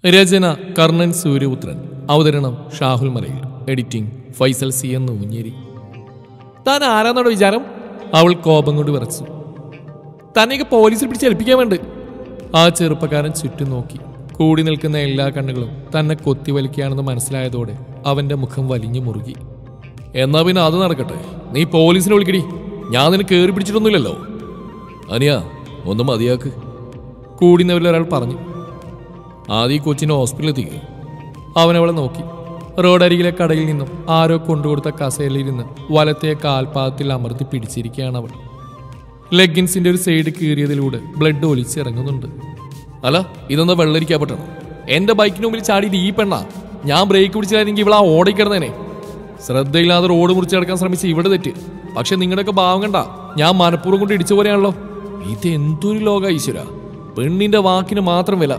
രചന കർണൻ സൂര്യപുത്രൻ അവതരണം ഷാഹുൽ മലയിൽ editing Faisal C എന്ന് ഊഞ്ഞേരി താൻ ആരാന്നാണോ വിചാരം അവൾ കോപം കൊണ്ട് വിറച്ചു തന്നെയൊക്കെ പോലീസിൽ പിടിച്ച് ഏൽപ്പിക്കാൻ വേണ്ട ആ ചെറുപ്പക്കാരൻ ചുറ്റും നോക്കി കൂടി നിൽക്കുന്ന എല്ലാ കണ്ണുകളും തന്നെ കൊത്തിവലിക്കുകയാണെന്ന് മനസ്സിലായതോടെ അവന്റെ മുഖം വലിഞ്ഞു മുറുകി എന്നാ പിന്നെ അത് നടക്കട്ടെ നീ പോലീസിനെ വിളിക്കടി ഞാൻ നിന്നെ കയറി പിടിച്ചിട്ടൊന്നുമില്ലല്ലോ അനിയ ഒന്ന് മതിയാക്ക് കൂടിനവരിൽ ഒരാൾ പറഞ്ഞു ആദ്യം ഈ കൊച്ചിനെ ഹോസ്പിറ്റലിൽ എത്തിക്കുക അവൻ അവളെ നോക്കി റോഡരികിലെ കടയിൽ നിന്നും ആരോ കൊണ്ടുകൊടുത്ത കസേരയിലിരുന്ന് വലത്തെ കാൽപാദത്തിൽ അമർത്തി പിടിച്ചിരിക്കുകയാണ് അവൾ ലെഗിൻസിന്റെ ഒരു സൈഡ് കീറിയതിലൂടെ ബ്ലഡ് ഒലിച്ചിറങ്ങുന്നുണ്ട് അല്ല ഇതെന്താ വെള്ളരിക്കാപ്പെട്ടാണോ എന്റെ ബൈക്കിന് മുമ്പിൽ ചാടിയിട്ട് ഈ പെണ്ണാ ഞാൻ ബ്രേക്ക് പിടിച്ചായിരുന്നെങ്കിൽ ഇവളാ ഓടിക്കിടന്നേനെ ശ്രദ്ധയില്ലാതെ റോഡ് മുറിച്ച് കിടക്കാൻ ശ്രമിച്ച ഇവിടെ തെറ്റ് പക്ഷെ നിങ്ങളുടെയൊക്കെ ഭാവം കണ്ട ഞാൻ മനഃപൂർവ്വം കൊണ്ട് ഇടിച്ചു പോലെയാണല്ലോ ഇത് എന്തൊരു ലോക ഈശ്വര പെണ്ണിന്റെ വാക്കിന് മാത്രം വില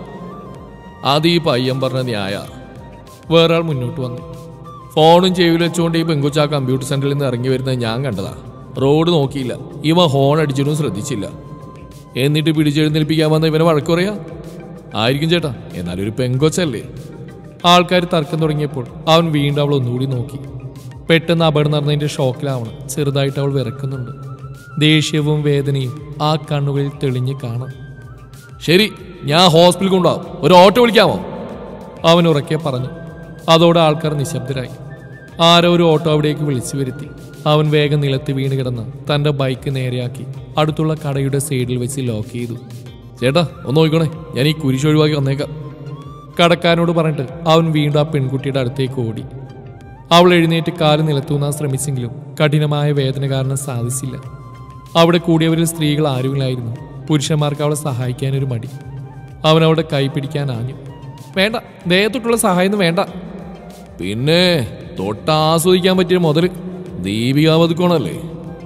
അത് ഈ പയ്യൻ പറഞ്ഞ ന്യായ വേറൊരാൾ മുന്നോട്ട് വന്നു ഫോണും ചെവിയിൽ വെച്ചുകൊണ്ട് ഈ പെങ്കുച്ച ആ കമ്പ്യൂട്ടർ സെന്ററിൽ നിന്ന് ഇറങ്ങി വരുന്നത് ഞാൻ കണ്ടതാ റോഡ് നോക്കിയില്ല ഇവ ഹോൺ അടിച്ചിട്ടും ശ്രദ്ധിച്ചില്ല എന്നിട്ട് പിടിച്ചെഴുന്നേൽപ്പിക്കാൻ വന്ന ഇവനെ വഴക്ക് പറയാ ആയിരിക്കും ചേട്ടാ എന്നാലും ഒരു പെങ്കൊച്ചല്ലേ ആൾക്കാർ തർക്കം തുടങ്ങിയപ്പോൾ അവൻ വീണ്ടും അവൾ ഒന്നുകൂടി നോക്കി പെട്ടെന്ന് അപകടം നടന്നതിന്റെ ഷോക്കിലാവണം ചെറുതായിട്ട് അവൾ വിറക്കുന്നുണ്ട് ദേഷ്യവും വേദനയും ആ കണ്ണുകളിൽ തെളിഞ്ഞ് കാണാം ശരി ഞാൻ ഹോസ്പിറ്റലിൽ കൊണ്ടുപോകാം ഒരു ഓട്ടോ വിളിക്കാമോ അവൻ ഉറക്കെ പറഞ്ഞു അതോടെ ആൾക്കാർ നിശബ്ദരായി ആരോ ഒരു ഓട്ടോ അവിടേക്ക് വിളിച്ചു വരുത്തി അവൻ വേഗം നിലത്ത് വീണ് കിടന്ന് തന്റെ ബൈക്ക് നേരെയാക്കി അടുത്തുള്ള കടയുടെ സൈഡിൽ വെച്ച് ലോക്ക് ചെയ്തു ചേട്ടാ ഒന്ന് നോക്കണേ ഞാൻ ഈ കുരിശ് ഒഴിവാക്കി വന്നേക്കാം കടക്കാരനോട് പറഞ്ഞിട്ട് അവൻ വീണ്ടും ആ പെൺകുട്ടിയുടെ അടുത്തേക്ക് ഓടി അവൾ എഴുന്നേറ്റ് കാല് നിലത്തൂന്നാൻ ശ്രമിച്ചെങ്കിലും കഠിനമായ വേദന കാരണം സാധിച്ചില്ല അവിടെ കൂടിയവരിൽ സ്ത്രീകൾ ആരുമില്ലായിരുന്നു പുരുഷന്മാർക്ക് അവളെ സഹായിക്കാനൊരു മടി അവൻ അവളുടെ കൈ പിടിക്കാൻ ആഞ്ഞു വേണ്ട ദേഹത്തൊട്ടുള്ള സഹായം വേണ്ട പിന്നെ തൊട്ടാസ്വദിക്കാൻ പറ്റിയ മുതൽ ദീപിക പതുക്കോണല്ലേ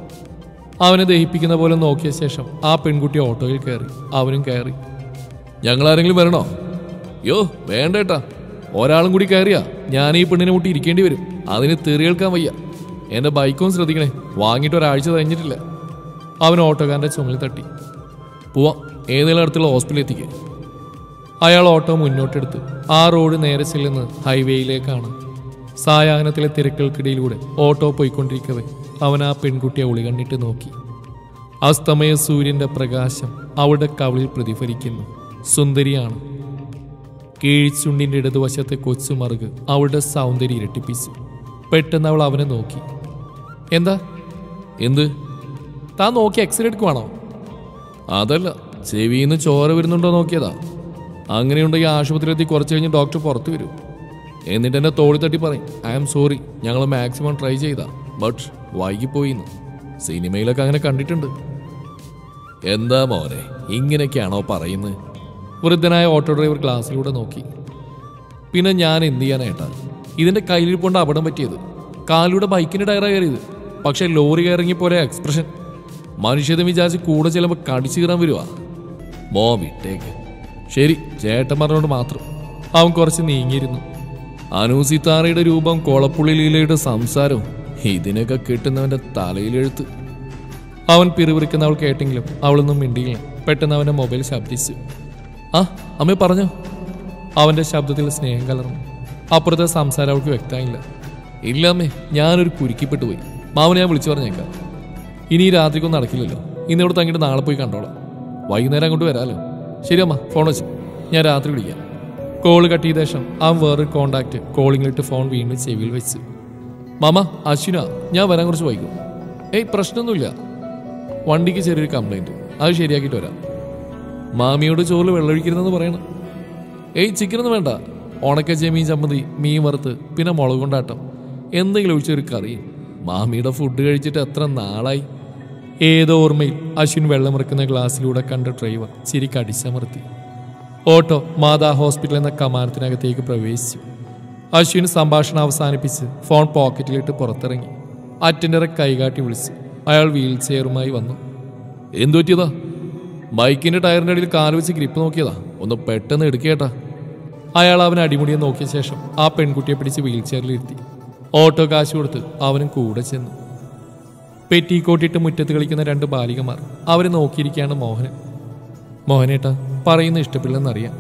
അവനെ ദഹിപ്പിക്കുന്ന പോലെ നോക്കിയ ശേഷം ആ പെൺകുട്ടി ഓട്ടോയിൽ കയറി അവനും കയറി ഞങ്ങൾ ആരെങ്കിലും വരണോ യോ വേണ്ട ഏട്ടാ ഒരാളും കൂടി കയറിയാ ഞാൻ ഈ പെണ്ണിനെ മുട്ടി ഇരിക്കേണ്ടി വരും അതിന് തെറിയേൽക്കാൻ വയ്യ എന്റെ ബൈക്കും ശ്രദ്ധിക്കണേ വാങ്ങിയിട്ട് ഒരാഴ്ച കഴിഞ്ഞിട്ടില്ല അവൻ ഓട്ടോക്കാരന്റെ ചുമലിൽ തട്ടി പോവാം ഏതെങ്കിലും അടുത്തുള്ള ഹോസ്പിറ്റലിൽ എത്തിക്കുക അയാൾ ഓട്ടോ മുന്നോട്ടെടുത്ത് ആ റോഡ് നേരെ ചെല്ലുന്നത് ഹൈവേയിലേക്കാണ് സായാഹ്നത്തിലെ തിരക്കുകൾക്കിടയിലൂടെ ഓട്ടോ പോയിക്കൊണ്ടിരിക്കവേ അവൻ ആ പെൺകുട്ടിയെ ഒളികണ്ണിട്ട് നോക്കി അസ്തമയ സൂര്യന്റെ പ്രകാശം അവളുടെ കവിളിൽ പ്രതിഫലിക്കുന്നു സുന്ദരിയാണ് കീഴ്ച്ചുണ്ടിന്റെ ഇടതുവശത്തെ കൊച്ചുമറുക് അവളുടെ സൗന്ദര്യം ഇരട്ടിപ്പിച്ചു പെട്ടെന്ന് അവൾ അവനെ നോക്കി എന്താ എന്ത് താൻ നോക്കി എക്സ്റേ എടുക്കുവാണോ അതല്ല ചെവിന്ന് ചോര വരുന്നുണ്ടോ നോക്കിയതാ അങ്ങനെയുണ്ടെങ്കിൽ ആശുപത്രിയിലെത്തി കുറച്ച് കഴിഞ്ഞ് ഡോക്ടർ പുറത്തു വരും എന്നിട്ട് എന്നെ തോളി തട്ടി പറയും ഐ ആം സോറി ഞങ്ങൾ മാക്സിമം ട്രൈ ചെയ്താ ബട്ട് വൈകിപ്പോയിന്ന് സിനിമയിലൊക്കെ അങ്ങനെ കണ്ടിട്ടുണ്ട് എന്താ മോനെ ഇങ്ങനെയൊക്കെയാണോ പറയുന്നത് വൃദ്ധനായ ഓട്ടോ ഡ്രൈവർ ഗ്ലാസ്സിലൂടെ നോക്കി പിന്നെ ഞാൻ എന്ത് ചെയ്യാനേട്ടാ ഇതിന്റെ കയ്യിലിരിപ്പോണ്ട് അപകടം പറ്റിയത് കാലിലൂടെ ബൈക്കിന്റെ ടയറാ കയറിയത് പക്ഷെ ലോറി കയറിങ്ങി പോലെ എക്സ്പ്രഷൻ മനുഷ്യത വിചാരിച്ച് കൂടെ ചിലപ്പോൾ കടിച്ചു കീറാൻ വരുവാ മോ വിട്ടേക്ക് ശരി ചേട്ടൻ പറഞ്ഞോണ്ട് മാത്രം അവൻ കുറച്ച് നീങ്ങിയിരുന്നു അനൂസിത്താറയുടെ രൂപം കോളപ്പുള്ളി ലീലയുടെ സംസാരവും ഇതിനൊക്കെ കിട്ടുന്നവന്റെ തലയിലെഴുത്ത് അവൻ പിറുപിറുക്കുന്ന അവൾ കേട്ടെങ്കിലും അവളൊന്നും മിണ്ടിയില്ല പെട്ടെന്ന് അവന്റെ മൊബൈൽ ശബ്ദിച്ചു ആ അമ്മ പറഞ്ഞോ അവന്റെ ശബ്ദത്തിൽ സ്നേഹം കലർന്നു അപ്പുറത്തെ സംസാരം അവൾക്ക് വ്യക്തമായില്ല ഇല്ല അമ്മേ ഞാനൊരു കുരുക്കിപ്പെട്ടു പോയി മാവനെ ഞാൻ വിളിച്ചു പറഞ്ഞേക്കാം ഇനി ഈ രാത്രിക്കൊന്നും നടക്കില്ലല്ലോ ഇന്ന് ഇവിടെ തങ്ങിട്ട് നാളെ പോയി കണ്ടോളാം വൈകുന്നേരം അങ്ങോട്ട് വരാലോ ശരി അമ്മ ഫോൺ വെച്ചു ഞാൻ രാത്രി വിളിക്കാം കോള് കട്ട് ചെയ്ത ശേഷം അവൻ വേറൊരു കോണ്ടാക്ട് കോളിങ്ങിലിട്ട് ഫോൺ വീണ്ടും ചെവിയിൽ വെച്ച് മാമ അശ്വിന ഞാൻ വരാൻ കുറച്ച് വൈകും ഏയ് പ്രശ്നമൊന്നുമില്ല വണ്ടിക്ക് ചെറിയൊരു കംപ്ലൈൻറ്റ് അത് ശരിയാക്കിയിട്ട് വരാം മാമിയോട് ചോറിൽ വെള്ളമൊഴിക്കരുതെന്ന് പറയണം ഏയ് ചിക്കനൊന്നും വേണ്ട ഉണക്ക ചെമീൻ ചമ്മന്തി മീൻ വറുത്ത് പിന്നെ മുളക് കൊണ്ടാട്ടം എന്തെങ്കിലും ഒഴിച്ചൊരു കറി മാമിയുടെ ഫുഡ് കഴിച്ചിട്ട് എത്ര നാളായി ഏതോ ഓർമ്മയിൽ അശ്വിൻ വെള്ളമിറക്കുന്ന ഗ്ലാസ്സിലൂടെ കണ്ട ഡ്രൈവർ ചിരി കടിച്ചമർത്തി ഓട്ടോ മാതാ ഹോസ്പിറ്റൽ എന്ന കമാനത്തിനകത്തേക്ക് പ്രവേശിച്ചു അശ്വിൻ സംഭാഷണം അവസാനിപ്പിച്ച് ഫോൺ പോക്കറ്റിലിട്ട് പുറത്തിറങ്ങി അറ്റൻഡറെ കൈകാട്ടി വിളിച്ചു അയാൾ വീൽ ചെയറുമായി വന്നു എന്തു പറ്റിയതാ ബൈക്കിന്റെ ടയറിന്റെ അടിയിൽ കാല് വെച്ച് ഗ്രിപ്പ് നോക്കിയതാ ഒന്ന് പെട്ടെന്ന് എടുക്കേട്ടാ അയാൾ അവനെ അടിമുടിയെ നോക്കിയ ശേഷം ആ പെൺകുട്ടിയെ പിടിച്ച് വീൽ ചെയറിലിരുത്തി ഓട്ടോ കാശ് കൊടുത്ത് അവനും കൂടെ ചെന്നു പെറ്റിക്കോട്ടിട്ട് മുറ്റത്ത് കളിക്കുന്ന രണ്ട് ബാലികമാർ അവരെ നോക്കിയിരിക്കുകയാണ് മോഹനൻ മോഹനേട്ടാ പറയുന്ന ഇഷ്ടപ്പെടില്ലെന്നറിയാം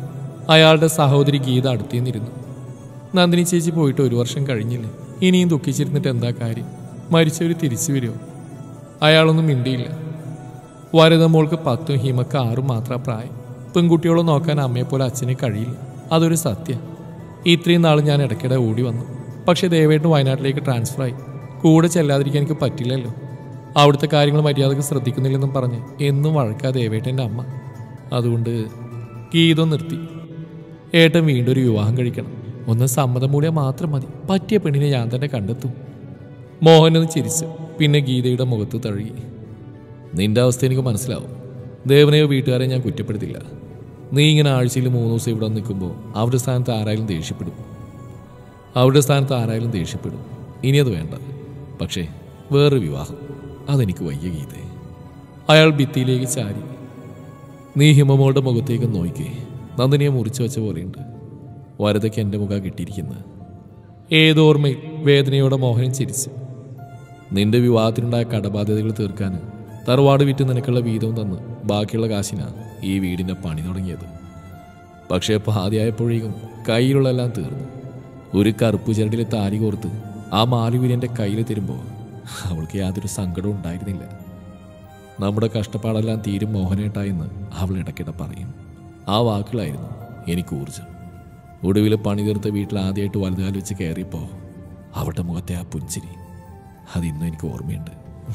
അയാളുടെ സഹോദരി ഗീത അടുത്തേന്നിരുന്നു നന്ദിനി ചേച്ചി പോയിട്ട് ഒരു വർഷം കഴിഞ്ഞില്ലേ ഇനിയും ദുഃഖിച്ചിരുന്നിട്ട് എന്താ കാര്യം മരിച്ചവർ തിരിച്ചു വരുമോ അയാളൊന്നും മിണ്ടിയില്ല വരത മോൾക്ക് പത്തും ഹിമക്ക് ആറും മാത്രം പ്രായം പെൺകുട്ടികളെ നോക്കാൻ അമ്മയെപ്പോലെ അച്ഛനെ കഴിയില്ല അതൊരു സത്യം ഇത്രയും നാൾ ഞാൻ ഇടയ്ക്കിടെ ഓടി വന്നു പക്ഷേ ദയവായിട്ട് വയനാട്ടിലേക്ക് ട്രാൻസ്ഫർ ആയി കൂടെ ചെല്ലാതിരിക്കാൻ എനിക്ക് പറ്റില്ലല്ലോ അവിടുത്തെ കാര്യങ്ങൾ മര്യാദക്ക് ശ്രദ്ധിക്കുന്നില്ലെന്നും പറഞ്ഞ് എന്നും വഴക്കാ ദേവേട്ടൻ്റെ അമ്മ അതുകൊണ്ട് ഗീതം നിർത്തി ഏട്ടൻ വീണ്ടും ഒരു വിവാഹം കഴിക്കണം ഒന്ന് സമ്മതം മൂടിയാൽ മാത്രം മതി പറ്റിയ പെണ്ണിനെ ഞാൻ തന്നെ കണ്ടെത്തും മോഹനൊന്ന് ചിരിച്ചു പിന്നെ ഗീതയുടെ മുഖത്ത് തഴുകി നിന്റെ അവസ്ഥ എനിക്ക് മനസ്സിലാവും ദേവനെയോ വീട്ടുകാരെ ഞാൻ കുറ്റപ്പെടുത്തില്ല നീ ഇങ്ങനെ ആഴ്ചയിൽ മൂന്ന് ദിവസം ഇവിടെ നിൽക്കുമ്പോൾ അവരുടെ സ്ഥാനത്ത് ആരായാലും ദേഷ്യപ്പെടും അവരുടെ സ്ഥാനത്ത് ആരായാലും ദേഷ്യപ്പെടും ഇനി അത് വേണ്ട പക്ഷേ വേറൊരു വിവാഹം അതെനിക്ക് വയ്യ ഗീതേ അയാൾ ഭിത്തിയിലേക്ക് ചാരി നീ ഹിമമോളുടെ മുഖത്തേക്ക് നോക്കിക്കേ നന്ദിനിയെ മുറിച്ചു വെച്ച പോലെയുണ്ട് വരതയ്ക്ക് എൻ്റെ മുഖം കിട്ടിയിരിക്കുന്നത് ഏതോർമ്മയിൽ വേദനയോടെ മോഹനം ചിരിച്ചു നിന്റെ വിവാഹത്തിനുണ്ടായ കടബാധ്യതകൾ തീർക്കാൻ തറവാട് വിറ്റ് നിനക്കുള്ള വീതവും തന്ന് ബാക്കിയുള്ള കാശിനാ ഈ വീടിൻ്റെ പണി തുടങ്ങിയത് പക്ഷേ പാതിയായപ്പോഴേക്കും കയ്യിലുള്ളെല്ലാം തീർന്നു ഒരു കറുപ്പ് ചരടിലെ താലി കോർത്ത് ആ മാലുവിരി എൻ്റെ കയ്യിൽ തരുമ്പോൾ അവൾക്ക് യാതൊരു സങ്കടവും ഉണ്ടായിരുന്നില്ല നമ്മുടെ കഷ്ടപ്പാടെല്ലാം തീരും മോഹനേട്ടായെന്ന് അവൾ ഇടയ്ക്കിടെ പറയും ആ വാക്കുകളായിരുന്നു എനിക്ക് ഊർജം ഒടുവിൽ പണി തീർത്ത വീട്ടിൽ ആദ്യമായിട്ട് വലുതുകാൽ വെച്ച് കയറിയപ്പോൾ അവളുടെ മുഖത്തെ ആ പുഞ്ചിരി അതിന്നും എനിക്ക് ഓർമ്മയുണ്ട്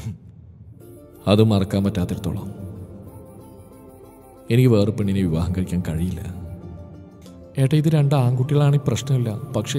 അത് മറക്കാൻ പറ്റാത്തിടത്തോളം എനിക്ക് വേറെ പെണ്ണിനെ വിവാഹം കഴിക്കാൻ കഴിയില്ല ഏട്ടാ ഇത് രണ്ട് ആൺകുട്ടികളാണെങ്കിൽ പ്രശ്നമില്ല പക്ഷേ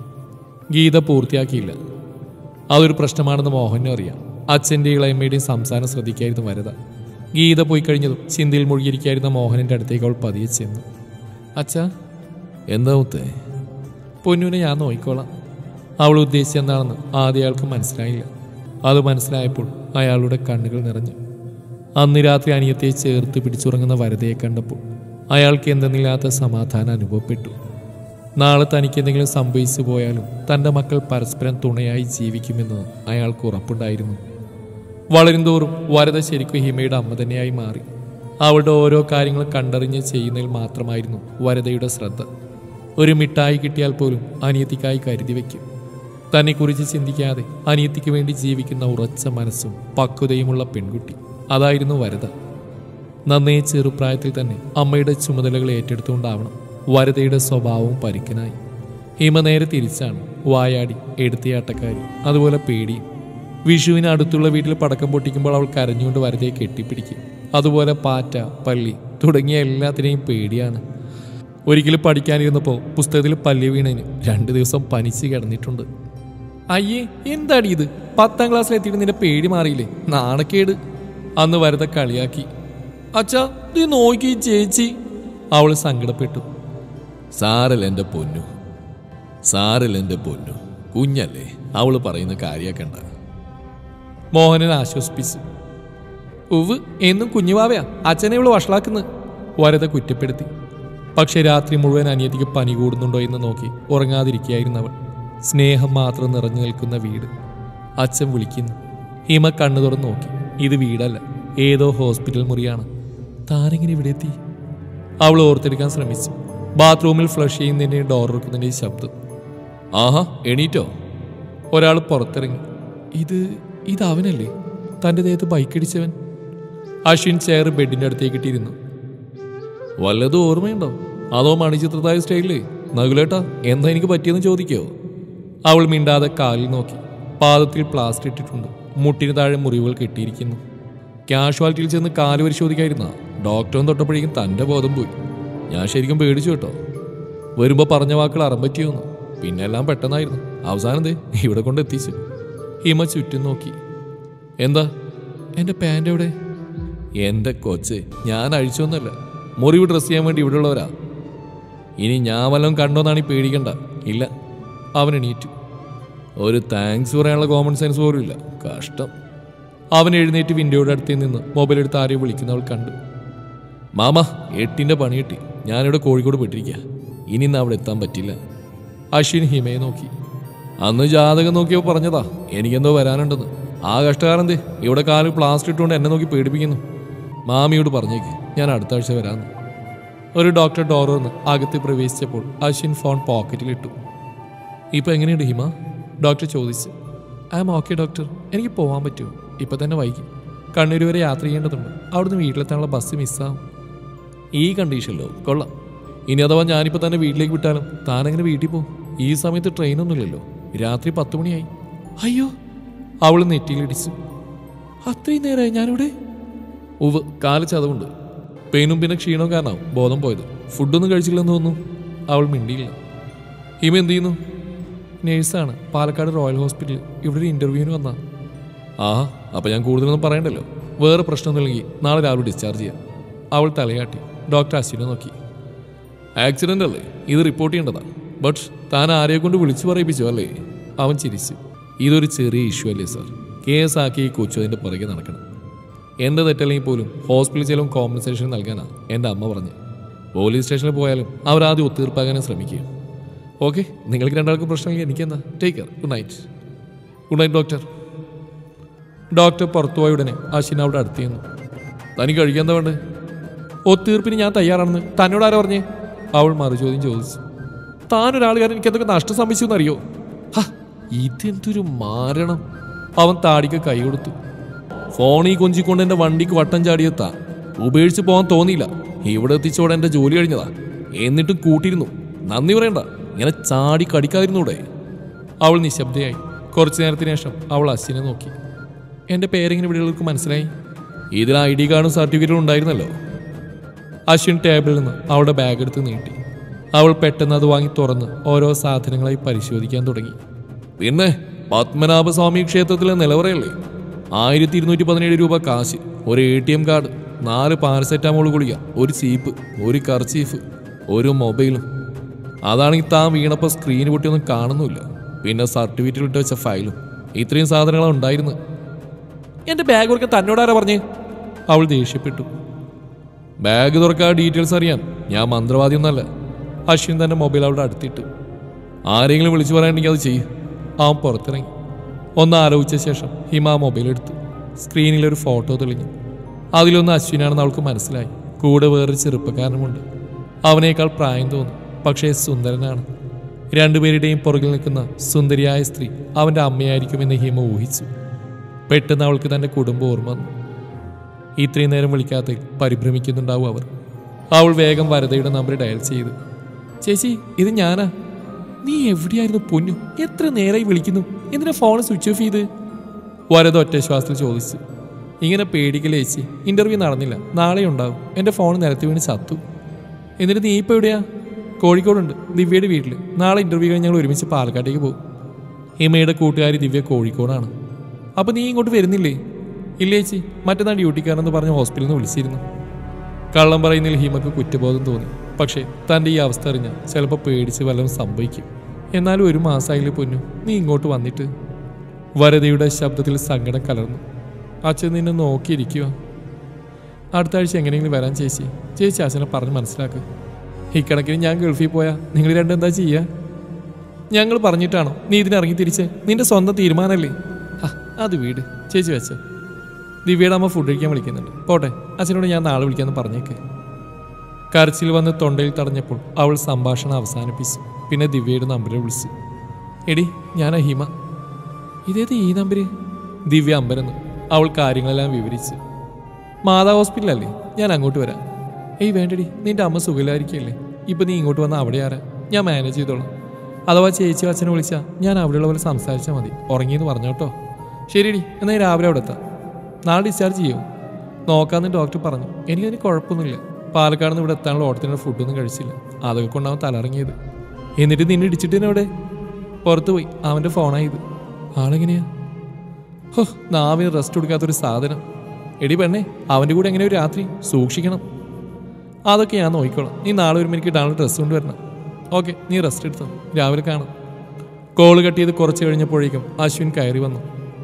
ഗീത പൂർത്തിയാക്കിയില്ല അതൊരു പ്രശ്നമാണെന്ന് മോഹനും അറിയാം അച്ഛൻ്റെ ഇളയമ്മയുടെയും സംസാരം ശ്രദ്ധിക്കായിരുന്നു വരത ഗീത പോയി കഴിഞ്ഞതും ചിന്തയിൽ മുഴുകിയിരിക്കായിരുന്ന മോഹനന്റെ അടുത്തേക്ക് അവൾ പതിയെ ചെന്നു അച്ഛാ എന്താ മുത്തേ പൊന്നുവിനെ ഞാൻ നോക്കിക്കോളാം അവൾ ഉദ്ദേശിച്ചെന്താണെന്ന് ആദ്യ അയാൾക്ക് മനസ്സിലായില്ല അത് മനസ്സിലായപ്പോൾ അയാളുടെ കണ്ണുകൾ നിറഞ്ഞു അന്ന് രാത്രി അനിയത്തെ ചേർത്ത് പിടിച്ചുറങ്ങുന്ന വരതയെ കണ്ടപ്പോൾ അയാൾക്ക് എന്തെന്നില്ലാത്ത സമാധാനം അനുഭവപ്പെട്ടു നാളെ തനിക്ക് എന്തെങ്കിലും സംഭവിച്ചു പോയാലും തൻ്റെ മക്കൾ പരസ്പരം തുണയായി ജീവിക്കുമെന്ന് അയാൾക്ക് ഉറപ്പുണ്ടായിരുന്നു വളരുംതോറും വരത ശരിക്കും ഹിമയുടെ അമ്മ തന്നെയായി മാറി അവളുടെ ഓരോ കാര്യങ്ങൾ കണ്ടറിഞ്ഞ് ചെയ്യുന്നതിൽ മാത്രമായിരുന്നു വരതയുടെ ശ്രദ്ധ ഒരു മിഠായി കിട്ടിയാൽ പോലും അനിയത്തിക്കായി കരുതി വയ്ക്കും തന്നെക്കുറിച്ച് ചിന്തിക്കാതെ അനിയത്തിക്ക് വേണ്ടി ജീവിക്കുന്ന ഉറച്ച മനസ്സും പക്വതയുമുള്ള പെൺകുട്ടി അതായിരുന്നു വരത നന്നേ ചെറുപ്രായത്തിൽ തന്നെ അമ്മയുടെ ചുമതലകൾ ഏറ്റെടുത്തുകൊണ്ടാവണം വരതയുടെ സ്വഭാവവും പരിക്കനായി ഹിമ നേരെ തിരിച്ചാണ് വായാടി എടുത്തിയാട്ടക്കാരി അതുപോലെ പേടിയും വിഷുവിന് അടുത്തുള്ള വീട്ടിൽ പടക്കം പൊട്ടിക്കുമ്പോൾ അവൾ കരഞ്ഞുകൊണ്ട് വരതയെ കെട്ടിപ്പിടിക്കും അതുപോലെ പാറ്റ പള്ളി തുടങ്ങിയ എല്ലാത്തിനെയും പേടിയാണ് ഒരിക്കലും പഠിക്കാനിരുന്നപ്പോൾ പുസ്തകത്തിൽ പല്ലി വീണതിന് രണ്ട് ദിവസം പനിച്ച് കിടന്നിട്ടുണ്ട് അയ്യേ എന്താടി ഇത് പത്താം ക്ലാസ്സിലെത്തിയിട്ട് നിന്റെ പേടി മാറിയില്ലേ നാണക്കേട് അന്ന് വരത കളിയാക്കി അച്ഛാ നീ നോക്കി ചേച്ചി അവൾ സങ്കടപ്പെട്ടു സാറല്ല എൻ്റെ പൊന്നു സാറല്ല എൻ്റെ പൊന്നു കുഞ്ഞല്ലേ അവൾ പറയുന്ന കാര്യാക്കണ്ട മോഹനൻ ആശ്വസിപ്പിച്ചു ഉവ് എന്നും കുഞ്ഞുവാവയാ അച്ഛനെ ഇവള് വഷളാക്കുന്നത് വരത കുറ്റപ്പെടുത്തി പക്ഷെ രാത്രി മുഴുവൻ അനിയത്തിക്ക് പനി കൂടുന്നുണ്ടോ എന്ന് നോക്കി ഉറങ്ങാതിരിക്കുകയായിരുന്നു അവൾ സ്നേഹം മാത്രം നിറഞ്ഞു നിൽക്കുന്ന വീട് അച്ഛൻ വിളിക്കുന്നു ഹിമ കണ്ണു തുറന്ന് നോക്കി ഇത് വീടല്ല ഏതോ ഹോസ്പിറ്റൽ മുറിയാണ് താനെങ്ങനെ ഇവിടെ എത്തി അവൾ ഓർത്തെടുക്കാൻ ശ്രമിച്ചു ബാത്റൂമിൽ ഫ്ലഷ് ചെയ്യുന്നതിൻ്റെ ഡോർ ഇറക്കുന്നതിൻ്റെ ശബ്ദം ആഹാ എണീറ്റോ ഒരാൾ പുറത്തിറങ്ങി ഇത് ഇത് അവനല്ലേ തൻ്റെ ദേഹത്ത് ബൈക്കടിച്ചവൻ അശ്വിൻ ചെയർ ബെഡിൻ്റെ അടുത്തേക്ക് ഇട്ടിരുന്നു വല്ലതും ഓർമ്മയുണ്ടോ അതോ മണിച്ചിത്രത്തായ സ്റ്റൈലില് നകുലേട്ടാ എന്താ എനിക്ക് പറ്റിയെന്ന് ചോദിക്കോ അവൾ മിണ്ടാതെ കാലിൽ നോക്കി പാദത്തിൽ പ്ലാസ്റ്റർ ഇട്ടിട്ടുണ്ട് മുട്ടിന് താഴെ മുറിവുകൾ കെട്ടിയിരിക്കുന്നു കാഷ്വാലിറ്റിയിൽ ചെന്ന് കാല് പരിശോധിക്കായിരുന്ന ഡോക്ടറും തൊട്ടപ്പോഴേക്കും തൻ്റെ ബോധം പോയി ഞാൻ ശരിക്കും പേടിച്ചു കേട്ടോ വരുമ്പോൾ പറഞ്ഞ വാക്കുകൾ അറമ്പറ്റിയോന്ന് പിന്നെ എല്ലാം പെട്ടെന്നായിരുന്നു അവസാനം ദേ ഇവിടെ കൊണ്ട് എത്തിച്ചു ഹിമ ചുറ്റും നോക്കി എന്താ എൻ്റെ പാൻ്റ് എവിടെ എൻ്റെ കൊച്ച് ഞാൻ അഴിച്ചൊന്നുമല്ല മുറിവ് ഡ്രസ്സ് ചെയ്യാൻ വേണ്ടി ഇവിടെയുള്ളവരാ ഇനി ഞാൻ വല്ലതും കണ്ടോന്നാണ് ഈ പേടിക്കണ്ട ഇല്ല അവൻ എണീറ്റു ഒരു താങ്ക്സ് പറയാനുള്ള കോമൺ സെൻസ് പോലും ഇല്ല കഷ്ടം അവൻ എഴുന്നേറ്റ് വിൻഡോയുടെ അടുത്ത് നിന്ന് മൊബൈൽ എടുത്ത് ആരെയും വിളിക്കുന്നവൾ കണ്ടു മാമ എട്ടിൻ്റെ പണി കിട്ടി ഞാനിവിടെ കോഴിക്കോട് പെട്ടിരിക്കുക ഇനി ഇന്ന് അവിടെ എത്താൻ പറ്റില്ല അശ്വിൻ ഹിമയെ നോക്കി അന്ന് ജാതകം നോക്കിയപ്പോൾ പറഞ്ഞതാ എനിക്കെന്തോ വരാനുണ്ടെന്ന് ആ കഷ്ടകാരൻ ഇവിടെ കാല് പ്ലാസ്റ്റർ ഇട്ടുകൊണ്ട് എന്നെ നോക്കി പേടിപ്പിക്കുന്നു മാമിയോട് പറഞ്ഞേക്ക് ഞാൻ അടുത്ത ആഴ്ച വരാമെന്ന് ഒരു ഡോക്ടർ ഡോർ വന്ന് അകത്ത് പ്രവേശിച്ചപ്പോൾ അശ്വിൻ ഫോൺ പോക്കറ്റിലിട്ടു ഇപ്പൊ എങ്ങനെയുണ്ട് ഹിമ ഡോക്ടർ ചോദിച്ചു ഐ ആം ഓക്കെ ഡോക്ടർ എനിക്ക് പോകാൻ പറ്റുമോ ഇപ്പൊ തന്നെ വൈകി കണ്ണൂർ വരെ യാത്ര ചെയ്യേണ്ടതുണ്ട് അവിടുന്ന് വീട്ടിലെത്താനുള്ള ബസ് മിസ്സാവും ഈ കണ്ടീഷനിലോ കൊള്ളാം ഇനി അഥവാ ഞാനിപ്പോൾ തന്നെ വീട്ടിലേക്ക് വിട്ടാലും താനെങ്ങനെ വീട്ടിൽ പോകും ഈ സമയത്ത് ട്രെയിനൊന്നുമില്ലല്ലോ രാത്രി പത്ത് മണിയായി അയ്യോ അവൾ നെറ്റിയിലിടിച്ചു അത്രയും നേരമായി ഞാനിവിടെ ഉവ് കാല് ചതവുണ്ട് പെയിനും പിന്നെ ക്ഷീണവും കാരണമാവും ബോധം പോയത് ഫുഡൊന്നും കഴിച്ചില്ലെന്ന് തോന്നുന്നു അവൾ മിണ്ടിയില്ല ഹിമ എന്ത് ചെയ്യുന്നു നേഴ്സാണ് പാലക്കാട് റോയൽ ഹോസ്പിറ്റലിൽ ഇവിടെ ഒരു ഇൻ്റർവ്യൂവിന് വന്നാ ആഹാ അപ്പം ഞാൻ കൂടുതലൊന്നും പറയണ്ടല്ലോ വേറെ പ്രശ്നമൊന്നുമില്ലെങ്കിൽ നാളെ രാവിലെ ഡിസ്ചാർജ് ചെയ്യാം അവൾ തലയാട്ടി ഡോക്ടർ അശ്വിനെ നോക്കി ആക്സിഡൻ്റ് അല്ലേ ഇത് റിപ്പോർട്ട് ചെയ്യേണ്ടതാണ് ബട്ട് താൻ ആരെയെ കൊണ്ട് വിളിച്ചു പറയിപ്പിച്ചു അല്ലേ അവൻ ചിരിച്ചു ഇതൊരു ചെറിയ ഇഷ്യൂ അല്ലേ സാർ കേസാക്കി ഈ കൊച്ചു അതിൻ്റെ പുറകെ നടക്കണം എൻ്റെ തെറ്റല്ലെങ്കിൽ പോലും ഹോസ്പിറ്റൽ ചെലവും കോമ്പൻസേഷൻ നൽകാനാണ് എൻ്റെ അമ്മ പറഞ്ഞു പോലീസ് സ്റ്റേഷനിൽ പോയാലും അവർ ആദ്യം ഒത്തീർപ്പാക്കാനേ ശ്രമിക്കുക ഓക്കെ നിങ്ങൾക്ക് രണ്ടാൾക്കും പ്രശ്നമില്ല എനിക്കെന്താ take care good night good night doctor doctor പുറത്തുപോയ ഉടനെ അശ്വിൻ അവിടെ അടുത്ത് ചെന്നു തനിക്ക് കഴിക്കാൻ എന്താ വേണ്ടത് ഒത്തീർപ്പിന് ഞാൻ തയ്യാറാണെന്ന് തന്നോട് ആരാ പറഞ്ഞേ അവൾ മറുചോദ്യം ചോദിച്ചു താനൊരാൾ കാരണം എനിക്ക് എന്തൊക്കെ നഷ്ടം സംഭവിച്ചു എന്നറിയോ ഹ, ഇതെന്തൊരു മാരണം അവൻ താടിക്ക് കൈ കൊടുത്തു ഫോണിൽ കൊഞ്ചിക്കൊണ്ട് എൻ്റെ വണ്ടിക്ക് വട്ടം ചാടിയെത്താ ഉപേക്ഷിച്ച് പോകാൻ തോന്നിയില്ല ഇവിടെ എത്തിച്ചോടെ എൻ്റെ ജോലി കഴിഞ്ഞതാ എന്നിട്ടും കൂട്ടിയിരുന്നു നന്ദി പറയണ്ട ഇങ്ങനെ ചാടി കടിക്കാതിരുന്നൂടെ അവൾ നിശബ്ദയായി കുറച്ചു നേരത്തിന് ശേഷം അവൾ അശ്വിനെ നോക്കി എൻ്റെ പേരെങ്ങനെ ഇവിടെയുള്ളവർക്ക് മനസ്സിലായി ഇതിൽ ഐ ഡി കാർഡും സർട്ടിഫിക്കറ്റും ഉണ്ടായിരുന്നല്ലോ അശ്വിൻ ടേബിളിൽ നിന്ന് അവളുടെ ബാഗ് എടുത്ത് നീട്ടി അവൾ പെട്ടെന്ന് അത് വാങ്ങി തുറന്ന് ഓരോ സാധനങ്ങളായി പരിശോധിക്കാൻ തുടങ്ങി പിന്നെ പത്മനാഭസ്വാമി ക്ഷേത്രത്തിലെ നിലവറയല്ലേ ആയിരത്തി ഇരുന്നൂറ്റി പതിനേഴ് രൂപ കാശ് ഒരു എ ടി എം കാർഡ് നാല് പാരസെറ്റാമോൾ ഗുളിക ഒരു ചീപ്പ് ഒരു കർച്ചീഫ് ഒരു മൊബൈലും അതാണെങ്കിൽ താൻ വീണപ്പോൾ സ്ക്രീൻ പൊട്ടിയൊന്നും കാണുന്നില്ല പിന്നെ സർട്ടിഫിക്കറ്റ് ഇട്ട് വെച്ച ഫയലും ഇത്രയും സാധനങ്ങളാണ് ഉണ്ടായിരുന്നത് എൻ്റെ ബാഗ് കൊടുക്കാൻ തന്നോടാരാ പറഞ്ഞേ അവൾ ദേഷ്യപ്പെട്ടു ബാഗ് തുറക്കാൻ ഡീറ്റെയിൽസ് അറിയാൻ ഞാൻ മന്ത്രവാദിയൊന്നല്ല അശ്വിൻ തന്റെ മൊബൈൽ അവളുടെ അടുത്തിട്ടു ആരെങ്കിലും വിളിച്ചു പറയാനുണ്ടെങ്കിൽ അത് ചെയ്യ് അവൻ പുറത്തിറങ്ങി ഒന്ന് ആലോചിച്ച ശേഷം ഹിമ ആ മൊബൈൽ എടുത്തു സ്ക്രീനിൽ ഒരു ഫോട്ടോ തെളിഞ്ഞു അതിലൊന്ന് അശ്വിനാണെന്ന് അവൾക്ക് മനസ്സിലായി കൂടെ വേറൊരു ചെറുപ്പക്കാരനുമുണ്ട് അവനേക്കാൾ പ്രായം തോന്നും പക്ഷേ സുന്ദരനാണ് രണ്ടുപേരുടെയും പുറകിൽ നിൽക്കുന്ന സുന്ദരിയായ സ്ത്രീ അവന്റെ അമ്മയായിരിക്കുമെന്ന് ഹിമ ഊഹിച്ചു പെട്ടെന്ന് അവൾക്ക് തന്റെ കുടുംബം ഓർമ്മ വന്നു ഇത്രയും നേരം വിളിക്കാത്ത പരിഭ്രമിക്കുന്നുണ്ടാവും അവർ അവൾ വേഗം വരതയുടെ നമ്പർ ഡയൽ ചെയ്തു ചേച്ചി ഇത് ഞാനാ നീ എവിടെയായിരുന്നു പൊന്നു എത്ര നേരമായി വിളിക്കുന്നു എന്തിനാ ഫോൺ സ്വിച്ച് ഓഫ് ചെയ്ത് വരത ഒറ്റ ശ്വാസത്തിൽ ചോദിച്ചു ഇങ്ങനെ പേടിക്കലേ ചേച്ചി ഇന്റർവ്യൂ നടന്നില്ല നാളെ ഉണ്ടാവും എൻ്റെ ഫോൺ നിരത്തി വീണ് ചത്തു എന്നിട്ട് നീ ഇപ്പോൾ എവിടെയാ കോഴിക്കോടുണ്ട് ദിവ്യയുടെ വീട്ടിൽ നാളെ ഇന്റർവ്യൂ കഴിഞ്ഞ് ഞങ്ങൾ ഒരുമിച്ച് പാലക്കാട്ടേക്ക് പോകും ഹിമയുടെ കൂട്ടുകാരി ദിവ്യ കോഴിക്കോടാണ് അപ്പൊ നീ ഇങ്ങോട്ട് വരുന്നില്ലേ ഇല്ല ചേച്ചി മറ്റന്നാൾ ഡ്യൂട്ടിക്കാരെന്ന് പറഞ്ഞ് ഹോസ്പിറ്റലിൽ നിന്ന് വിളിച്ചിരുന്നു കള്ളം പറയുന്നതിൽ ഹിമക്ക് കുറ്റബോധം തോന്നി പക്ഷേ തൻ്റെ ഈ അവസ്ഥ അറിഞ്ഞ ചിലപ്പോൾ പേടിച്ച് വല്ലതും സംഭവിക്കും എന്നാലും ഒരു മാസമായില്ലേ പൊന്നു നീ ഇങ്ങോട്ട് വന്നിട്ട് വരതയുടെ ശബ്ദത്തിൽ സങ്കടം കലർന്നു അച്ഛൻ നിന്നെ നോക്കിയിരിക്കുക അടുത്ത ആഴ്ച എങ്ങനെയെങ്കിലും വരാൻ ചേച്ചി ചേച്ചി അച്ഛനെ പറഞ്ഞ് മനസ്സിലാക്കുക ഇക്കണക്കിന് ഞാൻ ഗൾഫിൽ പോയാൽ നിങ്ങൾ രണ്ടെന്താ ചെയ്യുക ഞങ്ങൾ പറഞ്ഞിട്ടാണോ നീ ഇതിനിറങ്ങി തിരിച്ച് നിന്റെ സ്വന്തം തീരുമാനമല്ലേ ആ, അത് വീട് ചേച്ചി വെച്ച ദിവ്യയുടെ അമ്മ ഫുഡ് കഴിക്കാൻ വിളിക്കുന്നുണ്ട് പോട്ടെ അച്ഛനോട് ഞാൻ നാളെ വിളിക്കാമെന്ന് പറഞ്ഞേക്ക് കരച്ചിൽ വന്ന് തൊണ്ടയിൽ തടഞ്ഞപ്പോൾ അവൾ സംഭാഷണം അവസാനിപ്പിച്ചു പിന്നെ ദിവ്യയുടെ നമ്പറിൽ വിളിച്ചു എടി ഞാൻ ഹിമ ഇതേത് ഈ നമ്പര് ദിവ്യ അമ്പരെന്ന് അവൾ കാര്യങ്ങളെല്ലാം വിവരിച്ചു മാതാ ഹോസ്പിറ്റലല്ലേ ഞാൻ അങ്ങോട്ട് വരാം ഏയ് വേണ്ടടി നിന്റെ അമ്മ സുഖമില്ലായിരിക്കല്ലേ ഇപ്പൊ നീ ഇങ്ങോട്ട് വന്നാൽ അവിടെ ആരാ ഞാൻ മാനേജ് ചെയ്തോളാം അഥവാ ചേച്ചി അച്ഛനെ വിളിച്ചാൽ ഞാൻ അവിടെയുള്ള പോലെ സംസാരിച്ചാൽ മതി ഉറങ്ങിയെന്ന് പറഞ്ഞോട്ടോ ശരിയടി എന്നാൽ രാവിലെ അവിടെ എത്താം നാളെ ഡിസ്ചാർജ് ചെയ്യോ നോക്കാമെന്ന് ഡോക്ടർ പറഞ്ഞു എനിക്കതിന് കുഴപ്പമൊന്നുമില്ല പാലക്കാട് നിന്ന് ഇവിടെ എത്താനുള്ള ഓട്ടത്തിനുള്ള ഫുഡൊന്നും കഴിച്ചില്ല അതൊക്കെ കൊണ്ടാവൻ തലറങ്ങിയത് എന്നിട്ട് നിന്നെ ഇടിച്ചിട്ട് അവിടെ പുറത്ത് പോയി അവൻ്റെ ഫോണായത് ആളെങ്ങനെയാ ഹോ നാവിന് റെസ്റ്റ് കൊടുക്കാത്തൊരു സാധനം എടി പെണ്ണേ അവൻ്റെ കൂടെ എങ്ങനെ ഒരു രാത്രി സൂക്ഷിക്കണം അതൊക്കെ ഞാൻ നോക്കിക്കോളാം നീ നാളെ ഒരു മണിക്ക് ഇടാനുള്ള ഡ്രസ്സ് കൊണ്ടുവരണം ഓക്കെ നീ റെസ്റ്റ് എടുത്തോ രാവിലെ കാണാം കോള് കട്ട് ചെയ്ത് കുറച്ച് കഴിഞ്ഞപ്പോഴേക്കും അശ്വിൻ കയറി വന്നു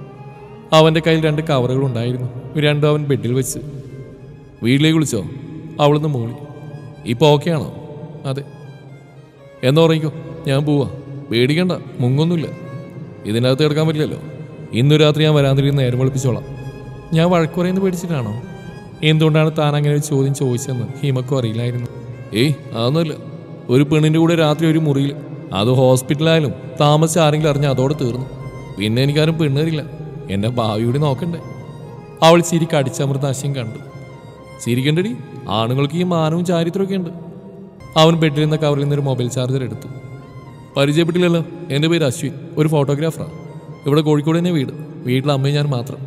അവൻ്റെ കയ്യിൽ രണ്ട് കവറുകൾ ഉണ്ടായിരുന്നു രണ്ടും അവൻ ബെഡിൽ വെച്ച് വീട്ടിലേക്ക് വിളിച്ചോ അവളൊന്ന് മൂളി ഇപ്പോൾ ഓക്കെ ആണോ അതെ എന്നാ ഉറങ്ങിക്കോ ഞാൻ പോവാ പേടിക്കണ്ട മുങ്ങൊന്നുമില്ല ഇതിനകത്ത് കിടക്കാൻ പറ്റില്ലല്ലോ ഇന്നു രാത്രി ഞാൻ വരാതിരിക്കുന്ന നേരം വെളുപ്പിച്ചോളാം ഞാൻ വഴക്കുറയെന്ന് പേടിച്ചിട്ടാണോ എന്തുകൊണ്ടാണ് താൻ അങ്ങനെ ഒരു ചോദ്യം ചോദിച്ചതെന്ന് ഹിമക്കും അറിയില്ലായിരുന്നു ഏയ് അതൊന്നുമില്ല ഒരു പെണ്ണിൻ്റെ കൂടെ രാത്രി ഒരു മുറിയിൽ അത് ഹോസ്പിറ്റലായാലും താമസിച്ച് ആരെങ്കിലും അറിഞ്ഞ അതോടെ തീർന്നു പിന്നെ എനിക്കാരും പെണ്ണ് തരില്ല എൻ്റെ ഭാവി കൂടി നോക്കണ്ടേ അവൾ ചിരി കടിച്ചമർന്ന അശ്യം കണ്ടു ചിരിക്കണ്ടടി ആണുങ്ങൾക്ക് ഈ മാനവും ചാരിത്രമൊക്കെ ഉണ്ട് അവൻ ബെഡിൽ നിന്ന് കവറിൽ നിന്നൊരു മൊബൈൽ ചാർജർ എടുത്തു പരിചയപ്പെട്ടില്ലല്ലോ എൻ്റെ പേര് അശ്വിൻ ഒരു ഫോട്ടോഗ്രാഫറാണ് ഇവിടെ കോഴിക്കോട് തന്നെ വീട് വീട്ടിൽ അമ്മയും ഞാൻ മാത്രം